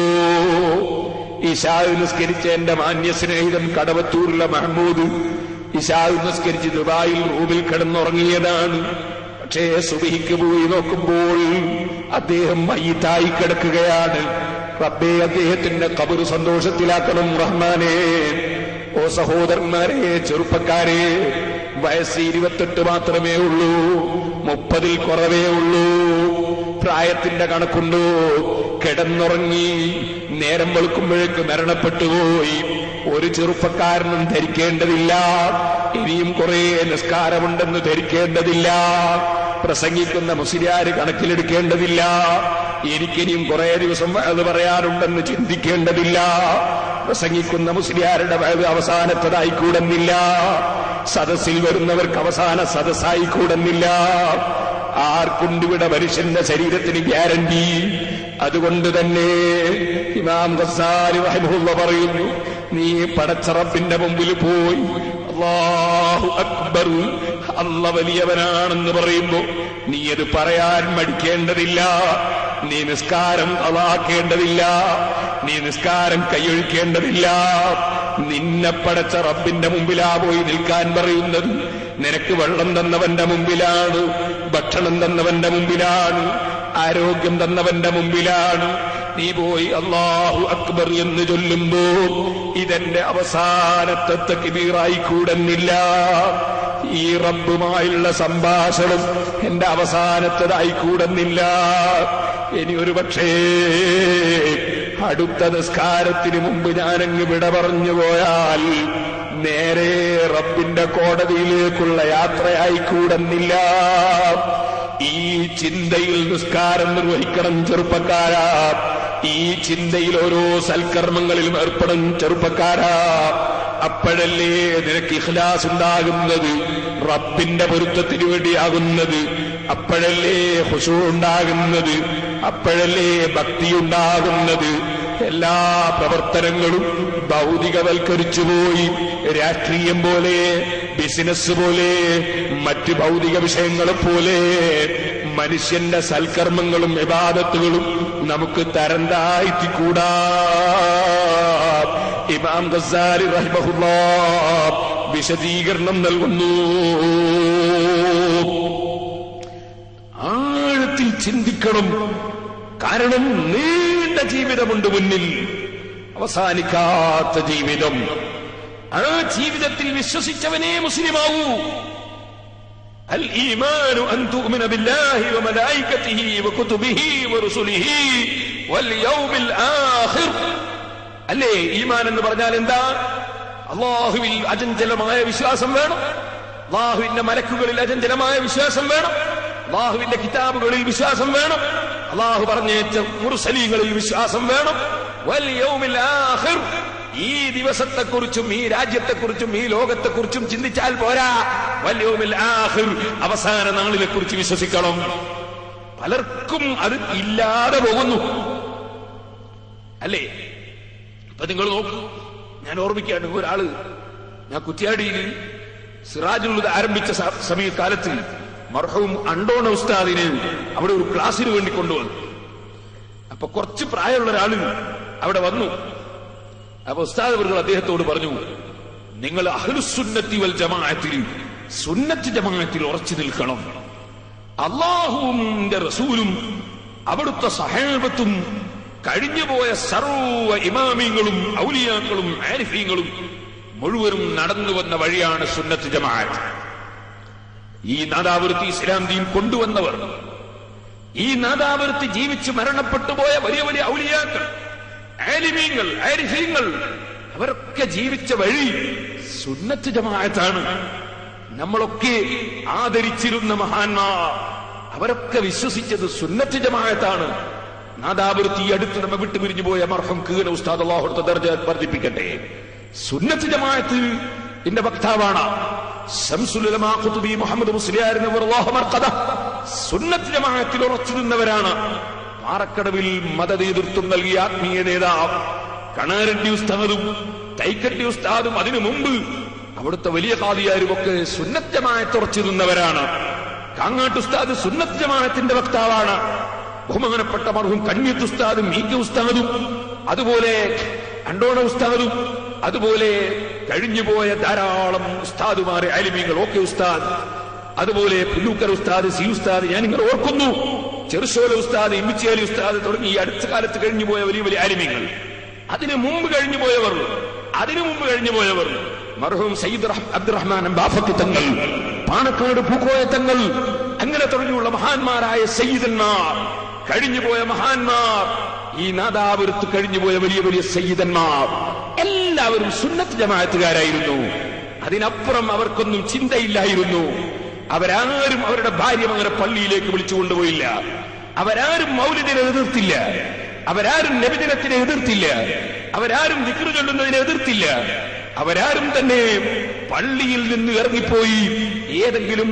ഇഷാവ് നിസ്കരിച്ച എന്റെ മാന്യ സ്നേഹിതൻ കടവത്തൂരിലെ മഹമ്മൂദ് ഇഷാവ് നിസ്കരിച്ച് ദുബായിൽ റൂമിൽ കിടന്നുറങ്ങിയതാണ് പക്ഷേ സുബിഹിക്ക് പോയി നോക്കുമ്പോൾ അദ്ദേഹം മയ്യത്തായി കിടക്കുകയാണ് റബ്ബേ അദ്ദേഹത്തിന്റെ കബറ് സന്തോഷത്തിലാക്കണം റഹ്മാനെ ഓ സഹോദരന്മാരെ ചെറുപ്പക്കാരെ വയസ്സ് ഇരുപത്തെട്ട് മാത്രമേ ഉള്ളൂ മുപ്പതിൽ കുറവേ ഉള്ളൂ പ്രായത്തിന്റെ കണക്കുണ്ടോ കിടന്നുറങ്ങി നേരം വെളുക്കുമ്പോഴേക്ക് മരണപ്പെട്ടുപോയി ഒരു ചെറുപ്പക്കാരനും ധരിക്കേണ്ടതില്ല ഇനിയും കുറെ നിസ്കാരമുണ്ടെന്ന് ധരിക്കേണ്ടതില്ല പ്രസംഗിക്കുന്ന മുസ്ലിയാര് കണക്കിലെടുക്കേണ്ടതില്ല എനിക്കിനിയും കുറെ ദിവസം അത് പറയാനുണ്ടെന്ന് ചിന്തിക്കേണ്ടതില്ല പ്രസംഗിക്കുന്ന മുസ്ലിയാരുടെ വയത് അവസാനത്തതായി കൂടുന്നില്ല സദസ്സിൽ വരുന്നവർക്ക് അവസാന സദസ്സായി കൂടുന്നില്ല ആർക്കുണ്ടിവിടെ മനുഷ്യന്റെ ശരീരത്തിന് ഗ്യാരണ്ടി അതുകൊണ്ട് തന്നെ ഇമാം ഗസാലി റഹിമുള്ള പറയുന്നു നീ പടച്ചറപ്പിന്റെ മുമ്പിൽ പോയി അല്ലാഹു അക്ബർ അല്ല വലിയവനാണെന്ന് പറയുമ്പോ നീ അത് പറയാൻ മടിക്കേണ്ടതില്ല നീ നിസ്കാരം അളാക്കേണ്ടതില്ല നീ നിസ്കാരം കൈയൊഴിക്കേണ്ടതില്ല നിന്നെ പടച്ച റബ്ബിന്റെ മുമ്പിലാ പോയി നിൽക്കാൻ പറയുന്നത് നിനക്ക് വെള്ളം തന്നവന്റെ മുമ്പിലാണ് ഭക്ഷണം തന്നവന്റെ മുമ്പിലാണ് ആരോഗ്യം തന്നവന്റെ മുമ്പിലാണ് നീ പോയി അള്ളാഹു അക്ബർ എന്ന് ചൊല്ലുമ്പോ ഇതെന്റെ അവസാനത്തെ തക്ബീറായി കൂടുന്നില്ല ഈ റബ്ബുമായുള്ള സംഭാഷണം എന്റെ അവസാനത്തതായി കൂടുന്നില്ല ഇനി ഒരു പക്ഷേ അടുത്ത നിസ്കാരത്തിന് മുമ്പ് ഞാനങ്ങ് വിട പറഞ്ഞു പോയാൽ നേരെ റബ്ബിന്റെ കോടതിയിലേക്കുള്ള യാത്രയായി കൂടുന്നില്ല ഈ ചിന്തയിൽ നിസ്കാരം നിർവഹിക്കണം ചെറുപ്പക്കാരാ ഈ ചിന്തയിൽ ഓരോ സൽക്കർമ്മങ്ങളിലും ഏർപ്പെടും ചെറുപ്പക്കാരാ അപ്പോഴല്ലേ നിനക്ക് ഇഖ്ലാസ് ഉണ്ടാകുന്നത് റബ്ബിന്റെ പൊരുത്തത്തിന് വേണ്ടിയാകുന്നത് അപ്പോഴല്ലേ ഹുഷു ഉണ്ടാകുന്നത് അപ്പോഴല്ലേ ഭക്തി ഉണ്ടാകുന്നത് എല്ലാ പ്രവർത്തനങ്ങളും ഭൗതികവൽക്കരിച്ചു പോയി രാഷ്ട്രീയം പോലെ ബിസിനസ് പോലെ മറ്റ് ഭൗതിക വിഷയങ്ങളെ പോലെ മനുഷ്യന്റെ സൽക്കർമ്മങ്ങളും വിവാദത്തുകളും നമുക്ക് തരം താഴ്ത്തിക്കൂടാ ഇമാം ഗസാലി റഹ്മഹുല്ലാ വിശദീകരണം നൽകുന്നു ആഴത്തിൽ ചിന്തിക്കണം കാരണം നീണ്ട ജീവിതമുണ്ട് മുന്നിൽ അവസാനിക്കാത്ത ജീവിതം ആ ജീവിതത്തിൽ വിശ്വസിച്ചവനേ മുസ്ലിമാവൂ الإيمان أن تؤمن بالله وملائكته وكتبه ورسله واليوم الآخر അല്ലേ ഈമാൻ എന്ന് പറഞ്ഞാൽ എന്താ അള്ളാഹുവിൽ അചഞ്ചലമായ വിശ്വാസം വേണം അള്ളാഹുവിന്റെ മലക്കുകളിൽ അചഞ്ചലമായ വിശ്വാസം വേണം അള്ളാഹുവിന്റെ കിതാബുകളിൽ വിശ്വാസം വേണം അള്ളാഹു പറഞ്ഞേറ്റ മുർസലീങ്ങളിൽ വിശ്വാസം വേണം വൽ യൗമിൽ ആഖിർ ഈ ദിവസത്തെക്കുറിച്ചും ഈ രാജ്യത്തെക്കുറിച്ചും ഈ ലോകത്തെക്കുറിച്ചും ചിന്തിച്ചാൽ പോരാ വൽ യൗമിൽ ആഖിർ അവസാന നാളിനെ കുറിച്ച് വിശ്വസിക്കണം പലർക്കും അത് ഇല്ലാതെ പോകുന്നു അല്ലേ ഇപ്പൊ നിങ്ങൾ നോക്കൂ ഞാൻ ഓർമ്മിക്കാണ് ഒരാള് ഞാൻ കുറ്റ്യാടിയിൽ സിറാജുള്ളത് ആരംഭിച്ച സ- സമയക്കാലത്ത് മർഹവും അണ്ടോണ ഉസ്താദിന് അവിടെ ഒരു ക്ലാസ്സിന് വേണ്ടി കൊണ്ടുവന്നു അപ്പൊ കുറച്ച് പ്രായമുള്ള ഒരാള് അവിടെ വന്നു അപ്പൊ ഉസ്താദ് അവർ അദ്ദേഹത്തോട് പറഞ്ഞു നിങ്ങൾ അഹ്ലുസുന്നത്തി വൽ ജമാഅത്തിൽ സുന്നത്ത് ജമാഅത്തിൽ ഉറച്ചു നിൽക്കണം അള്ളാഹുവിന്റെ റസൂലും അവിടുത്തെ സഹാബത്തും കഴിഞ്ഞുപോയ സർവ ഇമാമിങ്ങളും ഔലിയാക്കളും ആരിഫീങ്ങളും മുഴുവനും നടന്നു വന്ന വഴിയാണ് സുന്നത്ത് ജമാഅത്ത് ഈ നാദാവൃത്തി ഇസ്ലാം ദീൻ കൊണ്ടുവന്നവർ ഈ നാദാവൃത്തി ജീവിച്ച് മരണപ്പെട്ടു പോയ വലിയ വലിയ ഔലിയാക്കൾ ആലിമീങ്ങൾ ആരിഫീങ്ങൾ അവരൊക്കെ ജീവിച്ച വഴി സുന്നത്ത് ജമാഅത്താണ് നമ്മളൊക്കെ ആദരിച്ചിരുന്ന മഹാന്മാർ അവരൊക്കെ വിശ്വസിച്ചത് സുന്നത്ത് ജമാഅത്താണ് നാദാവൃത്തി ഈ അടുത്ത് നമ്മെ വിട്ടുപിരിഞ്ഞു പോയ മർഹം കീന ഉസ്താദ് അള്ളാഹുടുത്ത ദർജ വർദ്ധിപ്പിക്കട്ടെ സുന്നത്ത് ജമാഅത്ത് എന്റെ വക്താവാണ് ശംസുലമാ ഖുതുബി മുഹമ്മദ് മുസ്ലിയാരിന് സുന്നത്ത് ജമാഅത്തിൽ ഉറച്ചു നിന്നവരാണ് പാറക്കടവിൽ മതനേതൃത്വം നൽകിയ ആത്മീയ നേതാവ് കണാരണ്ടി ഉസ്താദും തൈക്കട്ടി ഉസ്താദും അതിനു മുമ്പ് അവിടുത്തെ വലിയ കാതിയാരും ഒക്കെ സുന്നത്ത് ജമാഅത്ത് ഉറച്ചു നിന്നവരാണ് കാങ്ങാട്ട് ഉസ്താദ് സുന്നത്ത് ജമാഅത്തിന്റെ വക്താവാണ് ബഹുമാനപ്പെട്ട മർഹും കണ്യത്ത് ഉസ്താദും മീക്ക ഉസ്താദും അതുപോലെ അണ്ടോണ ഉസ്താദും അതുപോലെ കഴിഞ്ഞുപോയ ധാരാളം ഉസ്താദുമാരെ അലിമീങ്ങൾ ഓക്കെ ഉസ്താദ് അതുപോലെ പുല്ലൂക്കർ ഉസ്താദ് സി ഉസ്താദ് ഞാൻ നിങ്ങൾ ഓർക്കുന്നു ചെറുശോല ഉസ്താദ് ഇമ്മിച്ചേലി ഉസ്താദ് തുടങ്ങി ഈ അടുത്ത കാലത്ത് കഴിഞ്ഞുപോയ വലിയ വലിയ അലിമീങ്ങൾ അതിനു മുമ്പ് കഴിഞ്ഞു പോയവർ അതിനു മുമ്പ് കഴിഞ്ഞു പോയവർ മർഹൂം സയ്യിദ് റഹ്- അബ്ദുറഹ്മാൻ ബാഫക്കി തങ്ങൾ പാണക്കാട് പൂക്കോയ തങ്ങൾ അങ്ങനെ തുടങ്ങിയുള്ള മഹാന്മാരായ സയ്യിദന്മാർ കഴിഞ്ഞുപോയ മഹാന്മാർ ഈ നാദാപുരത്ത് കഴിഞ്ഞുപോയ വലിയ വലിയ സയ്യിദന്മാർ എല്ലാവരും സുന്നത്ത് ജമാഅത്തുകാരായിരുന്നു അതിനപ്പുറം അവർക്കൊന്നും ചിന്തയില്ലായിരുന്നു അവരാരും അവരുടെ ഭാര്യ അങ്ങനെ പള്ളിയിലേക്ക് വിളിച്ചു കൊണ്ടുപോയില്ല അവരാരും മൗലിദിനെ എതിർത്തില്ല അവരാരും നബിദിനത്തിനെ എതിർത്തില്ല അവരാരും ദിക്റ് ചൊല്ലുന്നതിനെ എതിർത്തില്ല അവരാരും തന്നെ പള്ളിയിൽ നിന്ന് ഇറങ്ങിപ്പോയി ഏതെങ്കിലും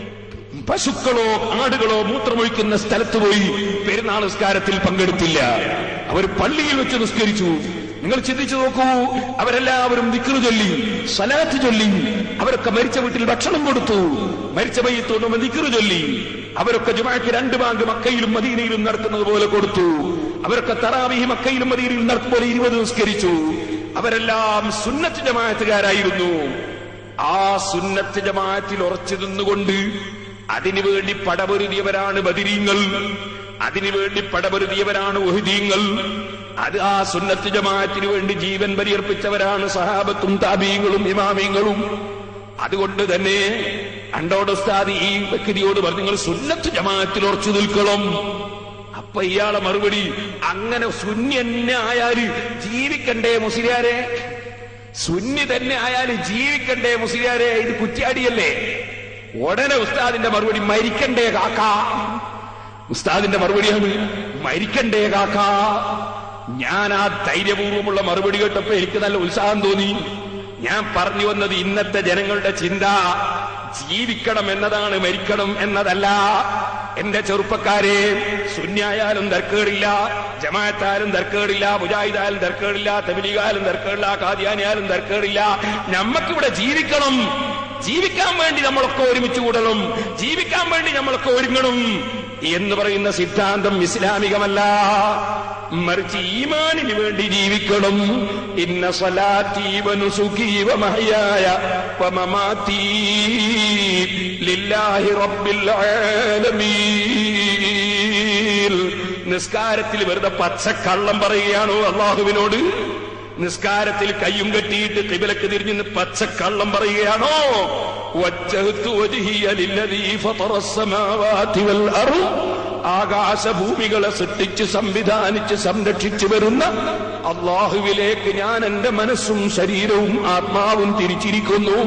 പശുക്കളോ ആടുകളോ മൂത്രമൊഴിക്കുന്ന സ്ഥലത്ത് പോയി പെരുന്നാൾ നിസ്കാരത്തിൽ പങ്കെടുത്തില്ല അവർ പള്ളിയിൽ വെച്ച് നിസ്കരിച്ചു നിങ്ങൾ ചിന്തിച്ചു നോക്കൂ അവരെല്ലാവരും ദിക്റ് ചൊല്ലി സലാത്ത് ചൊല്ലി അവരൊക്കെ മരിച്ച വീട്ടിൽ ഭക്ഷണം കൊടുത്തു മരിച്ച മയ്യത്തോടും ദിക്റ് ചൊല്ലി അവരൊക്കെ ജുമാക്ക് രണ്ട് ബാങ്ക് മക്കയിലും മദീനയിലും നടത്തുന്നത് പോലെ കൊടുത്തു അവരൊക്കെ തറാവിഹി മക്കയിലും മദീനയിലും നടത്തും പോലെ ഇരുപത് നിസ്കരിച്ചു അവരെല്ലാം സുന്നത്ത് ജമാഅത്തുകാരായിരുന്നു ആ സുന്നത്ത് ജമാഅത്തിൽ ഉറച്ചു നിന്നുകൊണ്ട് അതിനുവേണ്ടി പടപൊരുതിയവരാണ് ബദിരീങ്ങൾ അതിനുവേണ്ടി പടപൊരുതിയവരാണ് ഒഹിദീങ്ങൾ അത് ആ സുന്നത്ത് ജമാഅത്തിന് വേണ്ടി ജീവൻ ബലിയർപ്പിച്ചവരാണ് സഹാബത്തും താബീങ്ങളും ഇമാമിങ്ങളും അതുകൊണ്ട് തന്നെ അണ്ടോട് ഉസ്താദ് ഈ വ്യക്തിയോട് പറഞ്ഞു നിങ്ങൾ സുന്നത്ത് ജമാഅത്തിൽ ഉറച്ചു നിൽക്കണം അപ്പൊ ഇയാളെ മറുപടി അങ്ങനെ സുന്നി തന്നെ ആയാല് ജീവിക്കണ്ടേ മുസ്ലിയാരെ സുന്നി തന്നെ ആയാല് ജീവിക്കണ്ടേ മുസ്ലിയാരെ ഇത് കുറ്റ്യാടിയല്ലേ ഉടനെ ഉസ്താദിന്റെ മറുപടി മരിക്കണ്ടേ കാക്ക ഉസ്താദിന്റെ മറുപടിയാണ് മരിക്കണ്ടേ കാക്ക ഞാൻ ആ ധൈര്യപൂർവ്വമുള്ള മറുപടി കേട്ടപ്പോ എനിക്ക് നല്ല ഉത്സാഹം തോന്നി ഞാൻ പറഞ്ഞു വന്നത് ഇന്നത്തെ ജനങ്ങളുടെ ചിന്ത ജീവിക്കണം എന്നതാണ് മരിക്കണം എന്നതല്ല എന്റെ ചെറുപ്പക്കാരെ സുന്യായാലും തർക്കേടില്ല ജമാഅത്തായാലും തർക്കേടില്ല മുജാഹിദായാലും തർക്കേടില്ല തബിലിഗായാലും തർക്കേടില്ല കാദിയാനിയായാലും തർക്കേടില്ല നമ്മക്കിവിടെ ജീവിക്കണം ജീവിക്കാൻ വേണ്ടി നമ്മളൊക്കെ ഒരുമിച്ച് കൂടണം ജീവിക്കാൻ വേണ്ടി നമ്മളൊക്കെ ഒരുങ്ങണം എന്ന് പറയുന്ന സിദ്ധാന്തം ഇസ്ലാമികമല്ല മറിച്ച് ഈമാനിന് വേണ്ടി ജീവിക്കണം ഇന്ന സ്വലാത്തി വനുസുഖി വമഹയായ വമമാതീ ലില്ലാഹി റബ്ബിൽ ആലമീൻ നിസ്കാരത്തിൽ വെറുതെ പച്ചക്കള്ളം പറയുകയാണോ അള്ളാഹുവിനോട് നിസ്കാരത്തിൽ കയ്യും കെട്ടിയിട്ട് കിബിലക്ക് തിരിഞ്ഞ് പച്ചക്കള്ളം പറയുകയാണോ വജ്ജഹ്തു വജ്ഹിയ ലില്ലദീ ഫതറസ്സമാവാതി വൽ അർള് ആകാശഭൂമികളെ സൃഷ്ടിച്ച് സംവിധാനിച്ച് സംരക്ഷിച്ചു വരുന്ന അള്ളാഹുവിലേക്ക് ഞാൻ എന്റെ മനസ്സും ശരീരവും ആത്മാവും തിരിച്ചിരിക്കുന്നു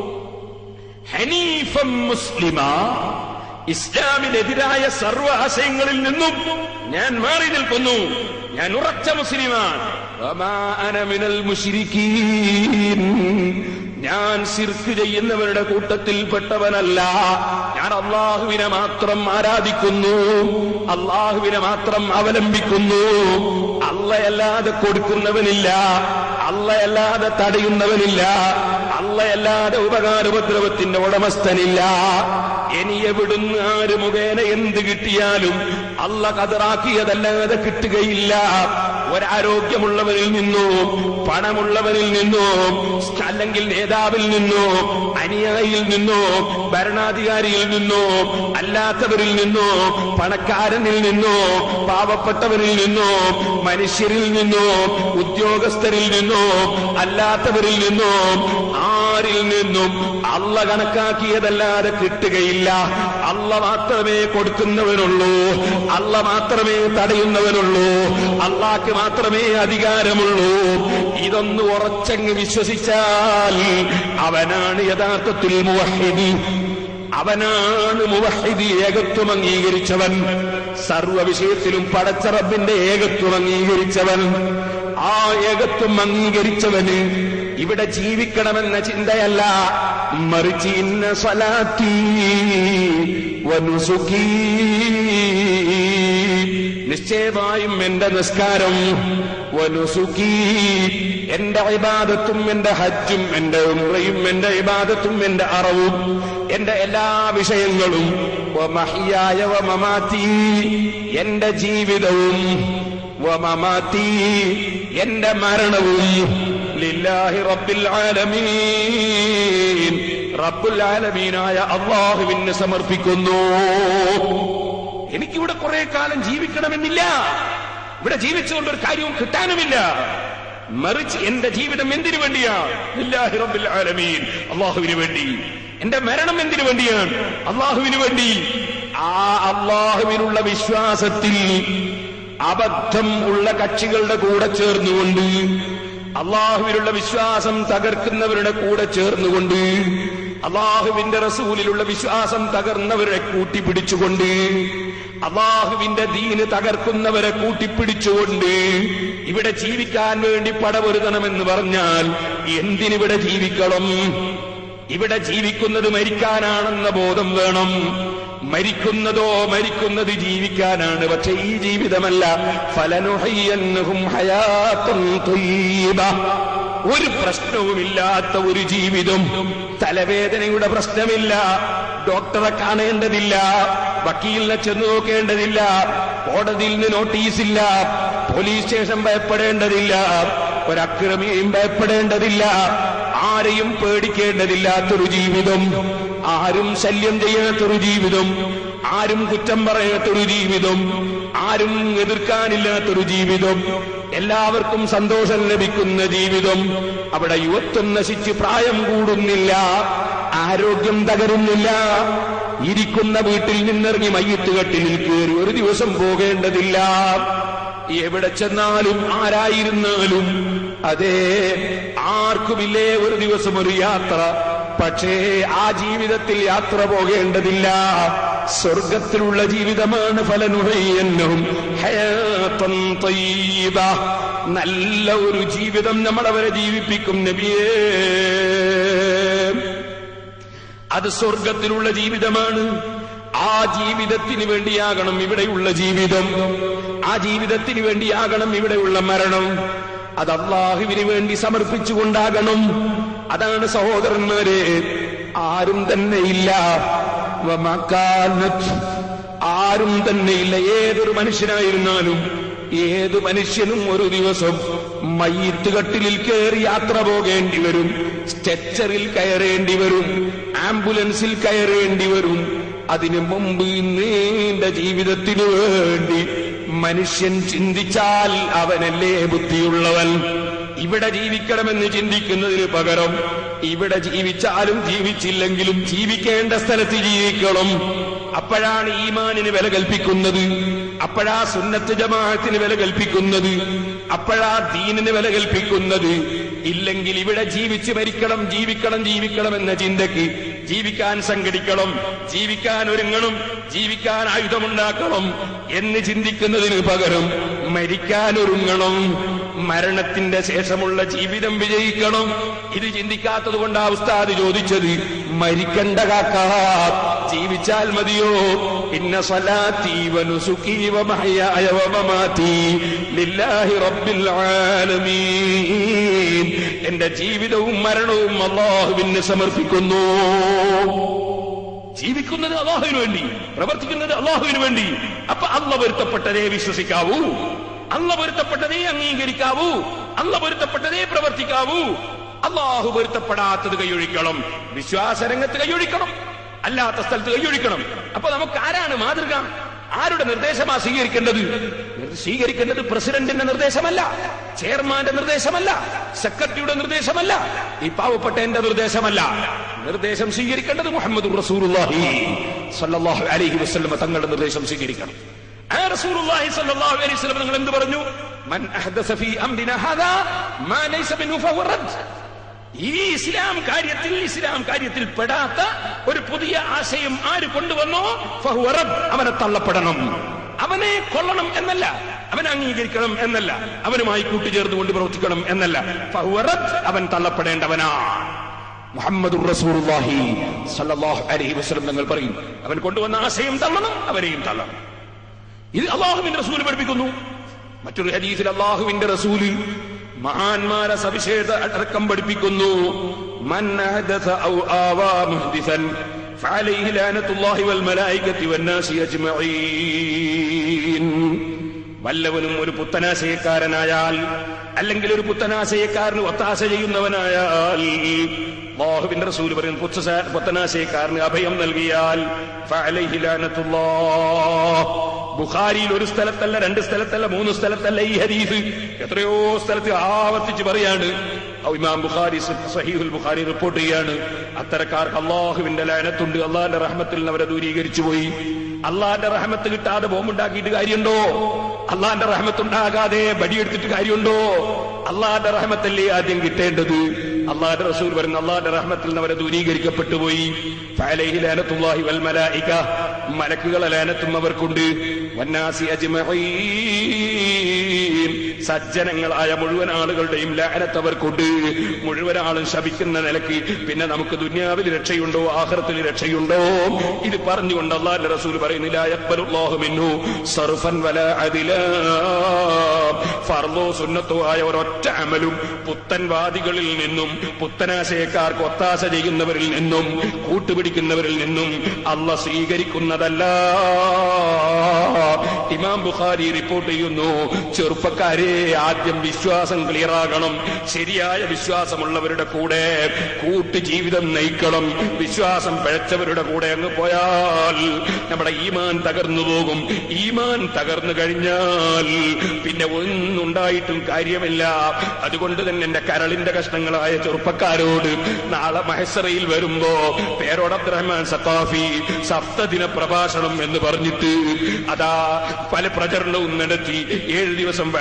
ഹനീഫം മുസ്ലിമ ഇസ്ലാമിനെതിരായ സർവ്വ ആശയങ്ങളിൽ നിന്നും ഞാൻ മാറി നിൽക്കുന്നു ഞാൻ ഉറച്ച മുസ്ലിമാണ് വമാ അന മിനൽ മുശ്രിക്കീൻ. ഞാൻ സിർക്ക് ചെയ്യുന്നവരുടെ കൂട്ടത്തിൽപ്പെട്ടവനല്ല ഞാൻ അള്ളാഹുവിനെ മാത്രം ആരാധിക്കുന്നു അള്ളാഹുവിനെ മാത്രം അവലംബിക്കുന്നു അള്ളയല്ലാതെ കൊടുക്കുന്നവനില്ല അള്ളയല്ലാതെ തടയുന്നവനില്ല അള്ളയല്ലാതെ ഉപകാരോപദ്രവത്തിന്റെ ഉടമസ്ഥനില്ല ഇനി എവിടുന്ന് ആര് മുഖേന എന്ത് കിട്ടിയാലും അള്ള കതറാക്കിയതല്ലാതെ കിട്ടുകയില്ല ഒരാരോഗ്യമുള്ളവരിൽ നിന്നോ പണമുള്ളവരിൽ നിന്നോ അല്ലെങ്കിൽ നേതാവിൽ നിന്നോ അനുയായിയിൽ നിന്നോ ഭരണാധികാരിയിൽ നിന്നോ അല്ലാത്തവരിൽ നിന്നോ പണക്കാരനിൽ നിന്നോ പാവപ്പെട്ടവരിൽ നിന്നോ മനുഷ്യരിൽ നിന്നോ ഉദ്യോഗസ്ഥരിൽ നിന്നോ അല്ലാത്തവരിൽ നിന്നോ ആരിൽ നിന്നും അള്ള കണക്കാക്കിയതല്ലാതെ കിട്ടുകയില്ല അള്ള മാത്രമേ കൊടുക്കുന്നവനുള്ളൂ അള്ള മാത്രമേ തടയുന്നവനുള്ളൂ അള്ളാക്ക് മാത്രമേ അധികാരമുള്ളൂ ഇതൊന്ന് ഉറച്ചങ്ങ് വിശ്വസിച്ചാൽ അവനാണ് യഥാർത്ഥത്തിൽ മുവഹിദി അവനാണ് മുവഹിദി ഏകത്വം അംഗീകരിച്ചവൻ സർവ വിഷയത്തിലും പടച്ച റബ്ബിന്റെ ഏകത്വം അംഗീകരിച്ചവൻ ആ ഏകത്വം അംഗീകരിച്ചവന് ഇവിടെ ജീവിക്കണമെന്ന ചിന്തയല്ല മറിച്ച് ഇന്ന സ്വലാത്തി വനുസുഖീ നിശ്ചയമായും എന്റെ നിസ്കാരം വനുസുഖീ എന്റെ ഇബാദത്തും എന്റെ ഹജ്ജും എന്റെ ഉംറയും എന്റെ ഇബാദത്തും എന്റെ അറവും എന്റെ എല്ലാ വിഷയങ്ങളും വമഹിയായ വമമാത്തി എന്റെ ജീവിതവും വമമാത്തി എന്റെ മരണവും ലില്ലാഹി റബ്ബിൽ ആലമീൻ റബ്ബുൽ ആലമീനായ അള്ളാഹുവിന് സമർപ്പിക്കുന്നു എനിക്കിവിടെ കുറെ കാലം ജീവിക്കണമെന്നില്ല ഇവിടെ ജീവിച്ചുകൊണ്ട് ഒരു കാര്യവും കിട്ടാനുമില്ല മറിച്ച് എന്റെ ജീവിതം എന്തിനു വേണ്ടിയാണ് ലില്ലാഹി റബ്ബിൽ ആലമീൻ അള്ളാഹുവിന് വേണ്ടി എന്റെ മരണം എന്തിനു വേണ്ടിയാണ് അള്ളാഹുവിന് വേണ്ടി ആ അള്ളാഹുവിനുള്ള വിശ്വാസത്തിൽ അബദ്ധം ഉള്ള കക്ഷികളുടെ കൂടെ ചേർന്നുകൊണ്ട് അള്ളാഹുവിലുള്ള വിശ്വാസം തകർക്കുന്നവരുടെ കൂടെ ചേർന്നുകൊണ്ട് അള്ളാഹുവിന്റെ റസൂലിലുള്ള വിശ്വാസം തകർന്നവരെ കൂട്ടിപ്പിടിച്ചുകൊണ്ട് അള്ളാഹുവിന്റെ ദീന് തകർക്കുന്നവരെ കൂട്ടിപ്പിടിച്ചുകൊണ്ട് ഇവിടെ ജീവിക്കാൻ വേണ്ടി പടപൊരുതണമെന്ന് പറഞ്ഞാൽ എന്തിനിവിടെ ജീവിക്കണം ഇവിടെ ജീവിക്കുന്നത് മരിക്കാനാണെന്ന ബോധം വേണം മരിക്കുന്നതോ മരിക്കുന്നത് ജീവിക്കാനാണ് പക്ഷെ ഈ ജീവിതമല്ല ഫലനുഹയ്യന്നഹും ഹയാത്തൻ ത്വയ്യിബ. ഒരു പ്രശ്നവുമില്ലാത്ത ഒരു ജീവിതം തലവേദനയുടെ പ്രശ്നമില്ല ഡോക്ടറെ കാണേണ്ടതില്ല വക്കീലിനെ ചെന്ന് നോക്കേണ്ടതില്ല കോടതിയിൽ നിന്ന് നോട്ടീസില്ല പോലീസ് സ്റ്റേഷൻ ഭയപ്പെടേണ്ടതില്ല ഒരക്രമിയെയും ഭയപ്പെടേണ്ടതില്ല ആരെയും പേടിക്കേണ്ടതില്ലാത്തൊരു ജീവിതം ആരും ശല്യം ചെയ്യാത്തൊരു ജീവിതം ആരും കുറ്റം പറയാത്തൊരു ജീവിതം ആരും എതിർക്കാനില്ലാത്തൊരു ജീവിതം എല്ലാവർക്കും സന്തോഷം ലഭിക്കുന്ന ജീവിതം അവിടെ യുവത്വം നശിച്ച് പ്രായം കൂടുന്നില്ല ആരോഗ്യം തകരുന്നില്ല ഇരിക്കുന്ന വീട്ടിൽ നിന്നിറങ്ങി മയ്യത്ത് കെട്ടിലിൽ കയറി ഒരു ദിവസം പോകേണ്ടതില്ല എവിടെ ചെന്നാലും ആരായിരുന്നാലും അതെ ആർക്കുമില്ലേ ഒരു ദിവസം ഒരു യാത്ര പക്ഷേ ആ ജീവിതത്തിൽ യാത്ര പോകേണ്ടതില്ല സ്വർഗത്തിലുള്ള ജീവിതമാണ് ഫലനുഹയ്യന്നും ഹയാത്തൻ തയ്യിബ നല്ല ഒരു ജീവിതം നമ്മളവരെ ജീവിപ്പിക്കും നബിയേ അത് സ്വർഗത്തിലുള്ള ജീവിതമാണ് ആ ജീവിതത്തിന് വേണ്ടിയാകണം ഇവിടെയുള്ള ജീവിതം ആ ജീവിതത്തിന് വേണ്ടിയാകണം ഇവിടെയുള്ള മരണം അത് അള്ളാഹുവിന് വേണ്ടി സമർപ്പിച്ചുകൊണ്ടാകണം അതാണ് സഹോദരന്മാരെ ആരും തന്നെ ഇല്ല വമക്കാനത്ത് ആരും തന്നെയില്ല ഏതൊരു മനുഷ്യനായിരുന്നാലും ഏത് മനുഷ്യനും ഒരു ദിവസം മയ്യത്ത് കട്ടിലിൽ കയറി യാത്ര പോകേണ്ടി വരും സ്ട്രെച്ചറിൽ കയറേണ്ടി വരും ആംബുലൻസിൽ കയറേണ്ടി വരും അതിനു മുമ്പ് നീണ്ട ജീവിതത്തിനു വേണ്ടി മനുഷ്യൻ ചിന്തിച്ചാൽ അവനല്ലേ ബുദ്ധിയുള്ളവൻ ഇവിടെ ജീവിക്കണമെന്ന് ചിന്തിക്കുന്നതിന് പകരം ഇവിടെ ജീവിച്ചാലും ജീവിച്ചില്ലെങ്കിലും ജീവിക്കേണ്ട സ്ഥലത്ത് ജീവിക്കണം അപ്പോഴാണ് ഈമാനിന് വില കൽപ്പിക്കുന്നത് അപ്പോഴാ സുന്നത്ത് ജമാഅത്തിന് വില കൽപ്പിക്കുന്നത് അപ്പോഴാ ദീനിന് വില കൽപ്പിക്കുന്നത് ഇല്ലെങ്കിൽ ഇവിടെ ജീവിച്ച് മരിക്കണം ജീവിക്കണം ജീവിക്കണം എന്ന ചിന്തയ്ക്ക് ജീവിക്കാൻ സംഘടിക്കണം ജീവിക്കാൻ ഒരുങ്ങണം ജീവിക്കാൻ ആയുധമുണ്ടാക്കണം എന്ന് ചിന്തിക്കുന്നതിന് പകരം മരിക്കാൻ ഒരുങ്ങണം മരണത്തിന്റെ ശേഷമുള്ള ജീവിതം വിജയിക്കണം ഇത് ചിന്തിക്കാത്തത് കൊണ്ട് ആ ഉസ്താദ് ചോദിച്ചത് മരിക്കണ്ട കാക്ക ജീവിച്ചാൽ മതിയോ ഇന്ന സ്വലാത്തി വനുസുഖി വമഹയായ വമമാതി ലില്ലാഹി റബ്ബിൽ ആലമീൻ എന്റെ ജീവിതവും മരണവും അള്ളാഹുവിന് സമർപ്പിക്കുന്നു ജീവിക്കുന്നത് അള്ളാഹുവിന് വേണ്ടി പ്രവർത്തിക്കുന്നത് അള്ളാഹുവിന് വേണ്ടി അപ്പൊ അള്ള പൊരുത്തപ്പെട്ടതേ വിശ്വസിക്കാവൂ അള്ള പൊരുത്തപ്പെട്ടതേ അംഗീകരിക്കാവൂ അള്ള പൊരുത്തപ്പെട്ടതേ പ്രവർത്തിക്കാവൂ അള്ളാഹു പൊരുത്തപ്പെടാത്തത് കൈയൊഴിക്കണം വിശ്വാസരംഗത്ത് കൈയൊഴിക്കണം അല്ലാത്ത സ്ഥലത്ത് കൈയൊഴിക്കണം അപ്പൊ നമുക്ക് ആരാണ് മാതൃക ആരുടെ നിർദ്ദേശമാ സ്വീകരിക്കേണ്ടത് സ്വീകരിക്കേണ്ടത് പ്രസിഡന്റിന്റെ നിർദ്ദേശമല്ല ചെയർമാന്റെ നിർദ്ദേശമല്ല സെക്രട്ടറിയുടെ നിർദ്ദേശമല്ല ഈ പാവപ്പെട്ട എന്റെ നിർദ്ദേശമല്ല നിർദ്ദേശം സ്വീകരിക്കേണ്ടത് മുഹമ്മദ് റസൂലുള്ളാഹി സല്ലല്ലാഹു അലൈഹി വസല്ലം തങ്ങളുടെ നിർദ്ദേശം സ്വീകരിക്കണം ആ റസൂലുള്ളാഹി സല്ലല്ലാഹു അലൈഹി വസല്ലം നിങ്ങൾ എന്ത് പറഞ്ഞു മൻ അഹ്ദസ ഫീ അംരിനാ ഹാദാ മാ ലൈസ മിൻഹു ഫഹുവ റദ്ദ് ഈ ഇസ്ലാം കാര്യത്തിൽ ഇസ്ലാം കാര്യത്തിൽ പെടാത്ത ഒരു പുതിയ ആശയം ആര് കൊണ്ടുവന്നോ ഫഹുവ റദ്ദ് അവനെ തള്ളപ്പെടണം അവനെ കൊള്ളണം എന്നല്ല അവനെ അംഗീകരിക്കണം എന്നല്ല അവനുമായി കൂട്ടുചേർന്നുകൊണ്ട് പ്രവർത്തിക്കണം എന്നല്ല ഫഹുവ റദ്ദ് അവൻ തള്ളപ്പെടേണ്ടവനാ മുഹമ്മദ് റസൂലുള്ളാഹി സല്ലല്ലാഹു അലൈഹി വസല്ലം തങ്ങൾ പറയും അവൻ കൊണ്ടുവന്ന ആശയം തള്ളണം അവരെയും തള്ളണം ഇത് അള്ളാഹുവിന്റെ റസൂൽ പഠിപ്പിക്കുന്നു മറ്റൊരു ഹദീസിൽ അള്ളാഹുവിന്റെ റസൂല് മഹാന്മാരെ സവിശേഷത അടക്കം പഠിപ്പിക്കുന്നു മൻ അഹദസ ഔ ആവാ മുഹ്ദിസൻ فعليه لعنة الله والملائكة والناس أجمعين വല്ലവനും ഒരു പുത്തനാശയക്കാരനായാൽ അല്ലെങ്കിൽ ഒരു പുത്തനാശയക്കാരന് ഒത്താശ ചെയ്യുന്നവനായാൽ അള്ളാഹുവിന്റെ റസൂൽ പറയും പുത്തസ- പുത്തനാശയക്കാരന് അഭയം നൽകിയാൽ ഫഅലൈഹി ലാനത്തുല്ലാഹ്. ബുഖാരിയിൽ ഒരു സ്ഥലത്തല്ല രണ്ട് സ്ഥലത്തല്ല മൂന്ന് സ്ഥലത്തല്ല ഈ ഹദീസ് എത്രയോ സ്ഥലത്ത് ആവർത്തിച്ച് പറയാണ് ഇമാം ബുഖാരി സഹീഹുൽ ബുഖാരി റിപ്പോർട്ട് ചെയ്യാണ് അത്തരക്കാർക്ക് അള്ളാഹുവിന്റെ ലാനത്തുണ്ട് അള്ളാഹിന്റെ റഹ്മത്തിൽ നിന്ന് അവരെ ദൂരീകരിച്ചു പോയി അള്ളാഹിന്റെ റഹ്മത്ത് കിട്ടാതെ ബോംബുണ്ടാക്കിയിട്ട് കാര്യമുണ്ടോ അള്ളാഹിന്റെ റഹ്മത്തുണ്ടാകാതെ ബടിയെടുത്തിട്ട് കാര്യമുണ്ടോ അള്ളാഹിന്റെ റഹ്മത്തല്ലേ ആദ്യം കിട്ടേണ്ടത് അള്ളാഹിന്റെ റസൂൽ പറയുന്ന അള്ളാഹിന്റെ റഹ്മത്തിൽ നിന്ന് അവരെ ദൂരീകരിക്കപ്പെട്ടു പോയി ഫഅലൈഹി ലാനത്തുല്ലാഹി വൽ മലായിക മലക്കുകളെ ലാനത്തും അവർക്കുണ്ട് വന്നാസി അജ്മഈൻ സജ്ജനങ്ങളായ മുഴുവൻ ആളുകളുടെയും ലാനത്ത് അവർക്കുണ്ട് മുഴുവൻ ആളും ശപിക്കുന്ന നിലയ്ക്ക് പിന്നെ നമുക്ക് ദുന്യാവിൽ രക്ഷയുണ്ടോ ആഹ്റത്തിൽ രക്ഷയുണ്ടോ ഇത് പറഞ്ഞുകൊണ്ട് അള്ളാഹിന്റെ റസൂൽ പറയുന്നില്ല യഖ്ബലുല്ലാഹു മിൻഹു സർഫൻ വല അദില ഫർദോ സുന്നത്തോ ആയ ഒരൊറ്റ അമലും പുത്തൻവാദികളിൽ നിന്നും പുത്തനാശയക്കാർക്ക് ഒത്താശ ചെയ്യുന്നവരിൽ നിന്നും കൂട്ടുപിടിക്കുന്നവരിൽ നിന്നും അല്ല സ്വീകരിക്കുന്നതല്ല ഇമാം ബുഖാരി റിപ്പോർട്ട് ചെയ്യുന്നു ചെറുപ്പക്കാരെ ആദ്യം വിശ്വാസം ക്ലിയറാകണം ശരിയായ വിശ്വാസമുള്ളവരുടെ കൂടെ കൂട്ടു ജീവിതം നയിക്കണം വിശ്വാസം പിഴച്ചവരുടെ കൂടെ അങ്ങ് പോയാൽ നമ്മുടെ ഈമാൻ തകർന്നു പോകും ഈമാൻ തകർന്നു കഴിഞ്ഞാൽ പിന്നെ ഒന്നുണ്ടായിട്ടും കാര്യമില്ല അതുകൊണ്ട് തന്നെ എന്റെ കരളിന്റെ കഷ്ണങ്ങളായ ചെറുപ്പക്കാരോട് നാളെ മഹസറയിൽ വരുമ്പോ പേരോട് അബ്ദുറഹ്മാൻ സത്താഫി സപ്തദിന പ്രഭാഷണം എന്ന് പറഞ്ഞിട്ട് അതാ പല പ്രചരണവും നടത്തി ഏഴ് ദിവസം വയതുണ്ടെന്ന്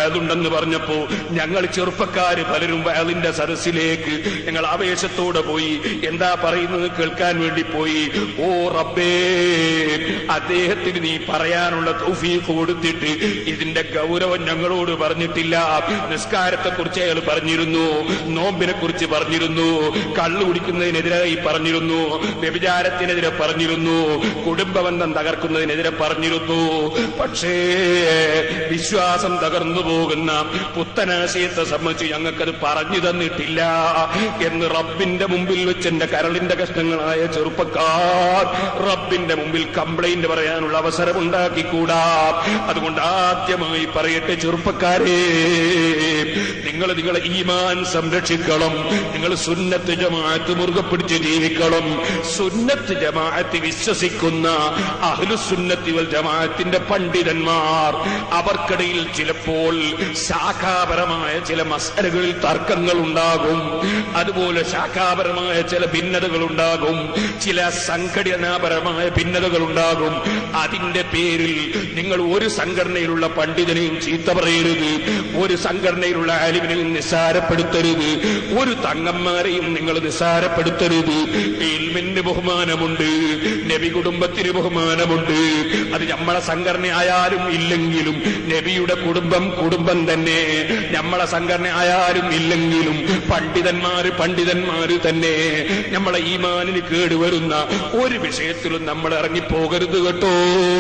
എന്ന് പറഞ്ഞപ്പോ ഞങ്ങൾ ചെറുപ്പക്കാര് പലരും വയലിന്റെ സദസ്സിലേക്ക് ഞങ്ങൾ ആവേശത്തോടെ പോയി എന്താ പറയുന്നത് കേൾക്കാൻ വേണ്ടി പോയി ഓ റബ്ബേ അദ്ദേഹത്തിന് നീ പറയാനുള്ള തൗഫീഖ് കൊടുത്തിട്ട് ഇതിന്റെ ഗൗരവം ഞങ്ങളോട് പറഞ്ഞിട്ടില്ല നിസ്കാരത്തെ കുറിച്ച് അയാൾ പറഞ്ഞിരുന്നു നോമ്പിനെ കുറിച്ച് പറഞ്ഞിരുന്നു കള്ളു കുടിക്കുന്നതിനെതിരായി പറഞ്ഞിരുന്നു വ്യഭിചാരത്തിനെതിരെ പറഞ്ഞിരുന്നു കുടുംബബന്ധം തകർക്കുന്നതിനെതിരെ പറഞ്ഞിരുന്നു പക്ഷേ വിശ്വാസം തകർന്നു പോകുന്ന പുത്തനാശയത്തെ സംബന്ധിച്ച് ഞങ്ങൾക്കത് പറഞ്ഞു തന്നിട്ടില്ല എന്ന് റബ്ബിന്റെ മുമ്പിൽ വെച്ച് എന്റെ കരളിന്റെ കഷ്ണങ്ങളായ ചെറുപ്പക്കാർ റബ്ബിന്റെ മുമ്പിൽ കംപ്ലൈന്റ് പറയാനുള്ള അവസരം ഉണ്ടാക്കിക്കൂടാ അതുകൊണ്ട് ആദ്യമായി പറയട്ടെ ചെറുപ്പക്കാരെ നിങ്ങൾ നിങ്ങളെ ഈമാൻ സംരക്ഷിക്കണം നിങ്ങൾ സുന്നത്ത് ജമാഅത്ത് മുറുകെ പിടിച്ച് ജീവിക്കണം സുന്നത്ത് ജമാഅത്ത് വിശ്വസിക്കുന്ന അഹ്ലുസുന്നത്തി വൽ ജമാഅത്തിന്റെ പണ്ഡിതന്മാർ അവർക്കിടയിൽ ചിലപ്പോൾ ശാഖാപരമായ ചില മസലകളിൽ തർക്കങ്ങൾ ഉണ്ടാകും അതുപോലെ ശാഖാപരമായ ചില ഭിന്നതകൾ ഉണ്ടാകും ചില സംഘടനാപരമായ ഭിന്നതകൾ ഉണ്ടാകും അതിന്റെ പേരിൽ നിങ്ങൾ ഒരു സംഘടനയിലുള്ള പണ്ഡിതനെയും ചീത്ത പറയരുത് ഒരു സംഘടനയിലുള്ള ആലിമിനെയും നിസ്സാരപ്പെടുത്തരുത് ഒരു തങ്ങന്മാരെയും നിങ്ങൾ നിസ്സാരപ്പെടുത്തരുത് ഇൽമിന് ബഹുമാനമുണ്ട് നബി കുടുംബത്തിന് ബഹുമാനമുണ്ട് അത് നമ്മളെ സംഘടന ആയാലും ഇല്ലെങ്കിലും നബിയുടെ കുടുംബം കുടുംബം തന്നെ നമ്മളെ സംഘടന ആയാലും ഇല്ലെങ്കിലും പണ്ഡിതന്മാര് പണ്ഡിതന്മാര് തന്നെ നമ്മളെ ഈമാനിന് കേടുവരുന്ന ഒരു വിഷയത്തിലും നമ്മൾ ഇറങ്ങിപ്പോകരുത് കേട്ടോ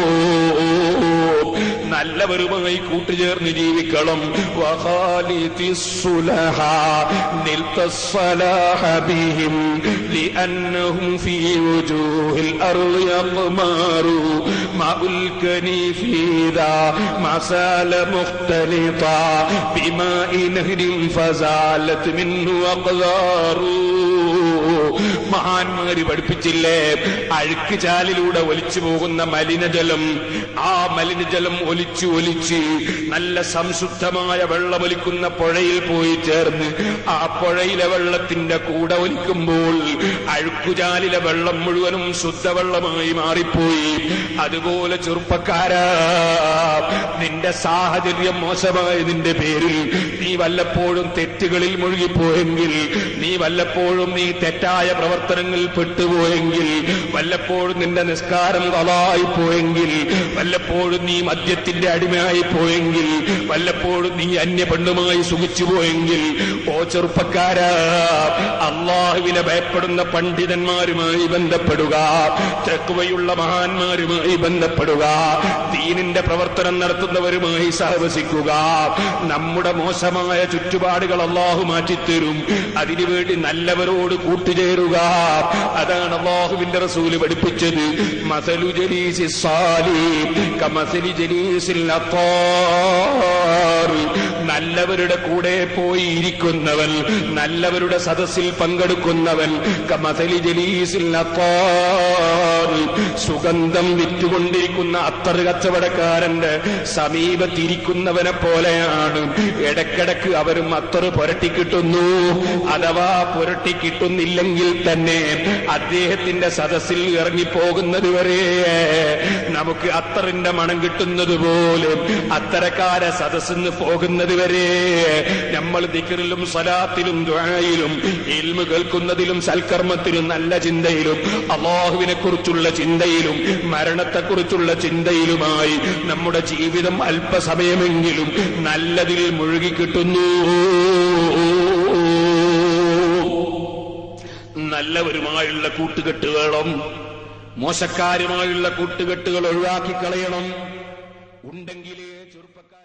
നല്ലവരുമായി കൂട്ടുചേർന്ന് ജീവിക്കണം വഖാലിതി സുലഹ നിൽത الصلاح بهم لأنهم في وجوه الأرض يضمار ماء الكنيف إذا ما سال مختلطا بماء نهر فزالت منه أقدار മഹാന്മാര് പഠിപ്പിച്ചില്ലേ അഴുക്ക് ചാലിലൂടെ ഒലിച്ചു പോകുന്ന മലിനജലം ആ മലിനജലം ഒലിച്ചു ഒലിച്ച് നല്ല സംശുദ്ധമായ വെള്ളമൊലിക്കുന്ന പുഴയിൽ പോയി ചേർന്ന് ആ പുഴയിലെ വെള്ളത്തിന്റെ കൂടെ ഒലിക്കുമ്പോൾ അഴുക്കുചാലിലെ വെള്ളം മുഴുവനും ശുദ്ധവെള്ളമായി മാറിപ്പോയി അതുപോലെ ചെറുപ്പക്കാരാ നിന്റെ സാഹചര്യം മോശമായതിന്റെ പേരിൽ നീ വല്ലപ്പോഴും തെറ്റുകളിൽ മുഴുകിപ്പോയെങ്കിൽ നീ വല്ലപ്പോഴും നീ തെറ്റായ പ്രവർത്തനങ്ങളിൽ പെട്ടുപോയെങ്കിൽ വല്ലപ്പോഴും നിന്റെ നിസ്കാരം കളായി പോയെങ്കിൽ വല്ലപ്പോഴും നീ മദ്യത്തിന്റെ അടിമയായി പോയെങ്കിൽ വല്ലപ്പോഴും നീ അന്യ പെണ്ണുമായി സുഖിച്ചു പോയെങ്കിൽ ഓ ചെറുപ്പക്കാരാ അള്ളാഹുവിനെ ഭയപ്പെടുന്ന പണ്ഡിതന്മാരുമായി ബന്ധപ്പെടുക തെക്കുവയുള്ള മഹാന്മാരുമായി ബന്ധപ്പെടുക ദീനിന്റെ പ്രവർത്തനം നടത്തുന്നവരുമായി സഹവസിക്കുക നമ്മുടെ മോശമായ ചുറ്റുപാടുകൾ അള്ളാഹു മാറ്റിത്തരും അതിനുവേണ്ടി നല്ലവരോട് കൂട്ടുചേരുക അതാണ് അള്ളാഹുവിന്റെ റസൂല് പഠിപ്പിച്ചത് മസലു ജലീസി സാലി കമസലി ജലീസിൽ അത്താർ നല്ലവരുടെ കൂടെ പോയി ഇരിക്കുന്നവൻ നല്ലവരുടെ സദസ്സിൽ പങ്കെടുക്കുന്നവൻ കമസലി ജലീസിൽ അത്താർ സുഗന്ധം വിറ്റുകൊണ്ടിരിക്കുന്ന അത്തർ കച്ചവടക്കാരന്റെ സമീപത്തിരിക്കുന്നവനെ പോലെയാണ് ഇടക്കിടക്ക് അവരും അത്തറ് പുരട്ടിക്കിട്ടുന്നു അഥവാ പുരട്ടിക്കിട്ടുന്നില്ലെങ്കിൽ തന്നെ അദ്ദേഹത്തിന്റെ സദസ്സിൽ ഇറങ്ങിപ്പോകുന്നത് വരെ നമുക്ക് അത്തറിന്റെ മണം കിട്ടുന്നത് പോലെ അത്തരക്കാരെ സദസ്സിന്ന് പോകുന്നത് വരെ നമ്മൾ ദിക്കറിലും സലാത്തിലും ദ്വായിലും ഇൽമ് കേൾക്കുന്നതിലും സൽക്കർമ്മത്തിലും നല്ല ചിന്തയിലും അള്ളാഹുവിനെ കുറിച്ചുള്ള ചിന്തയിലും മരണത്തെക്കുറിച്ചുള്ള ചിന്തയിലുമായി നമ്മുടെ ജീവിതം അല്പസമയമെങ്കിലും നല്ലതിൽ മുഴുകി കിട്ടുന്നു നല്ലവരുമായുള്ള കൂട്ടുകെട്ടുകളും മോശക്കാരുമായുള്ള കൂട്ടുകെട്ടുകൾ ഒഴിവാക്കി കളയണം ഉണ്ടെങ്കിലേ ചെറുപ്പക്കാർ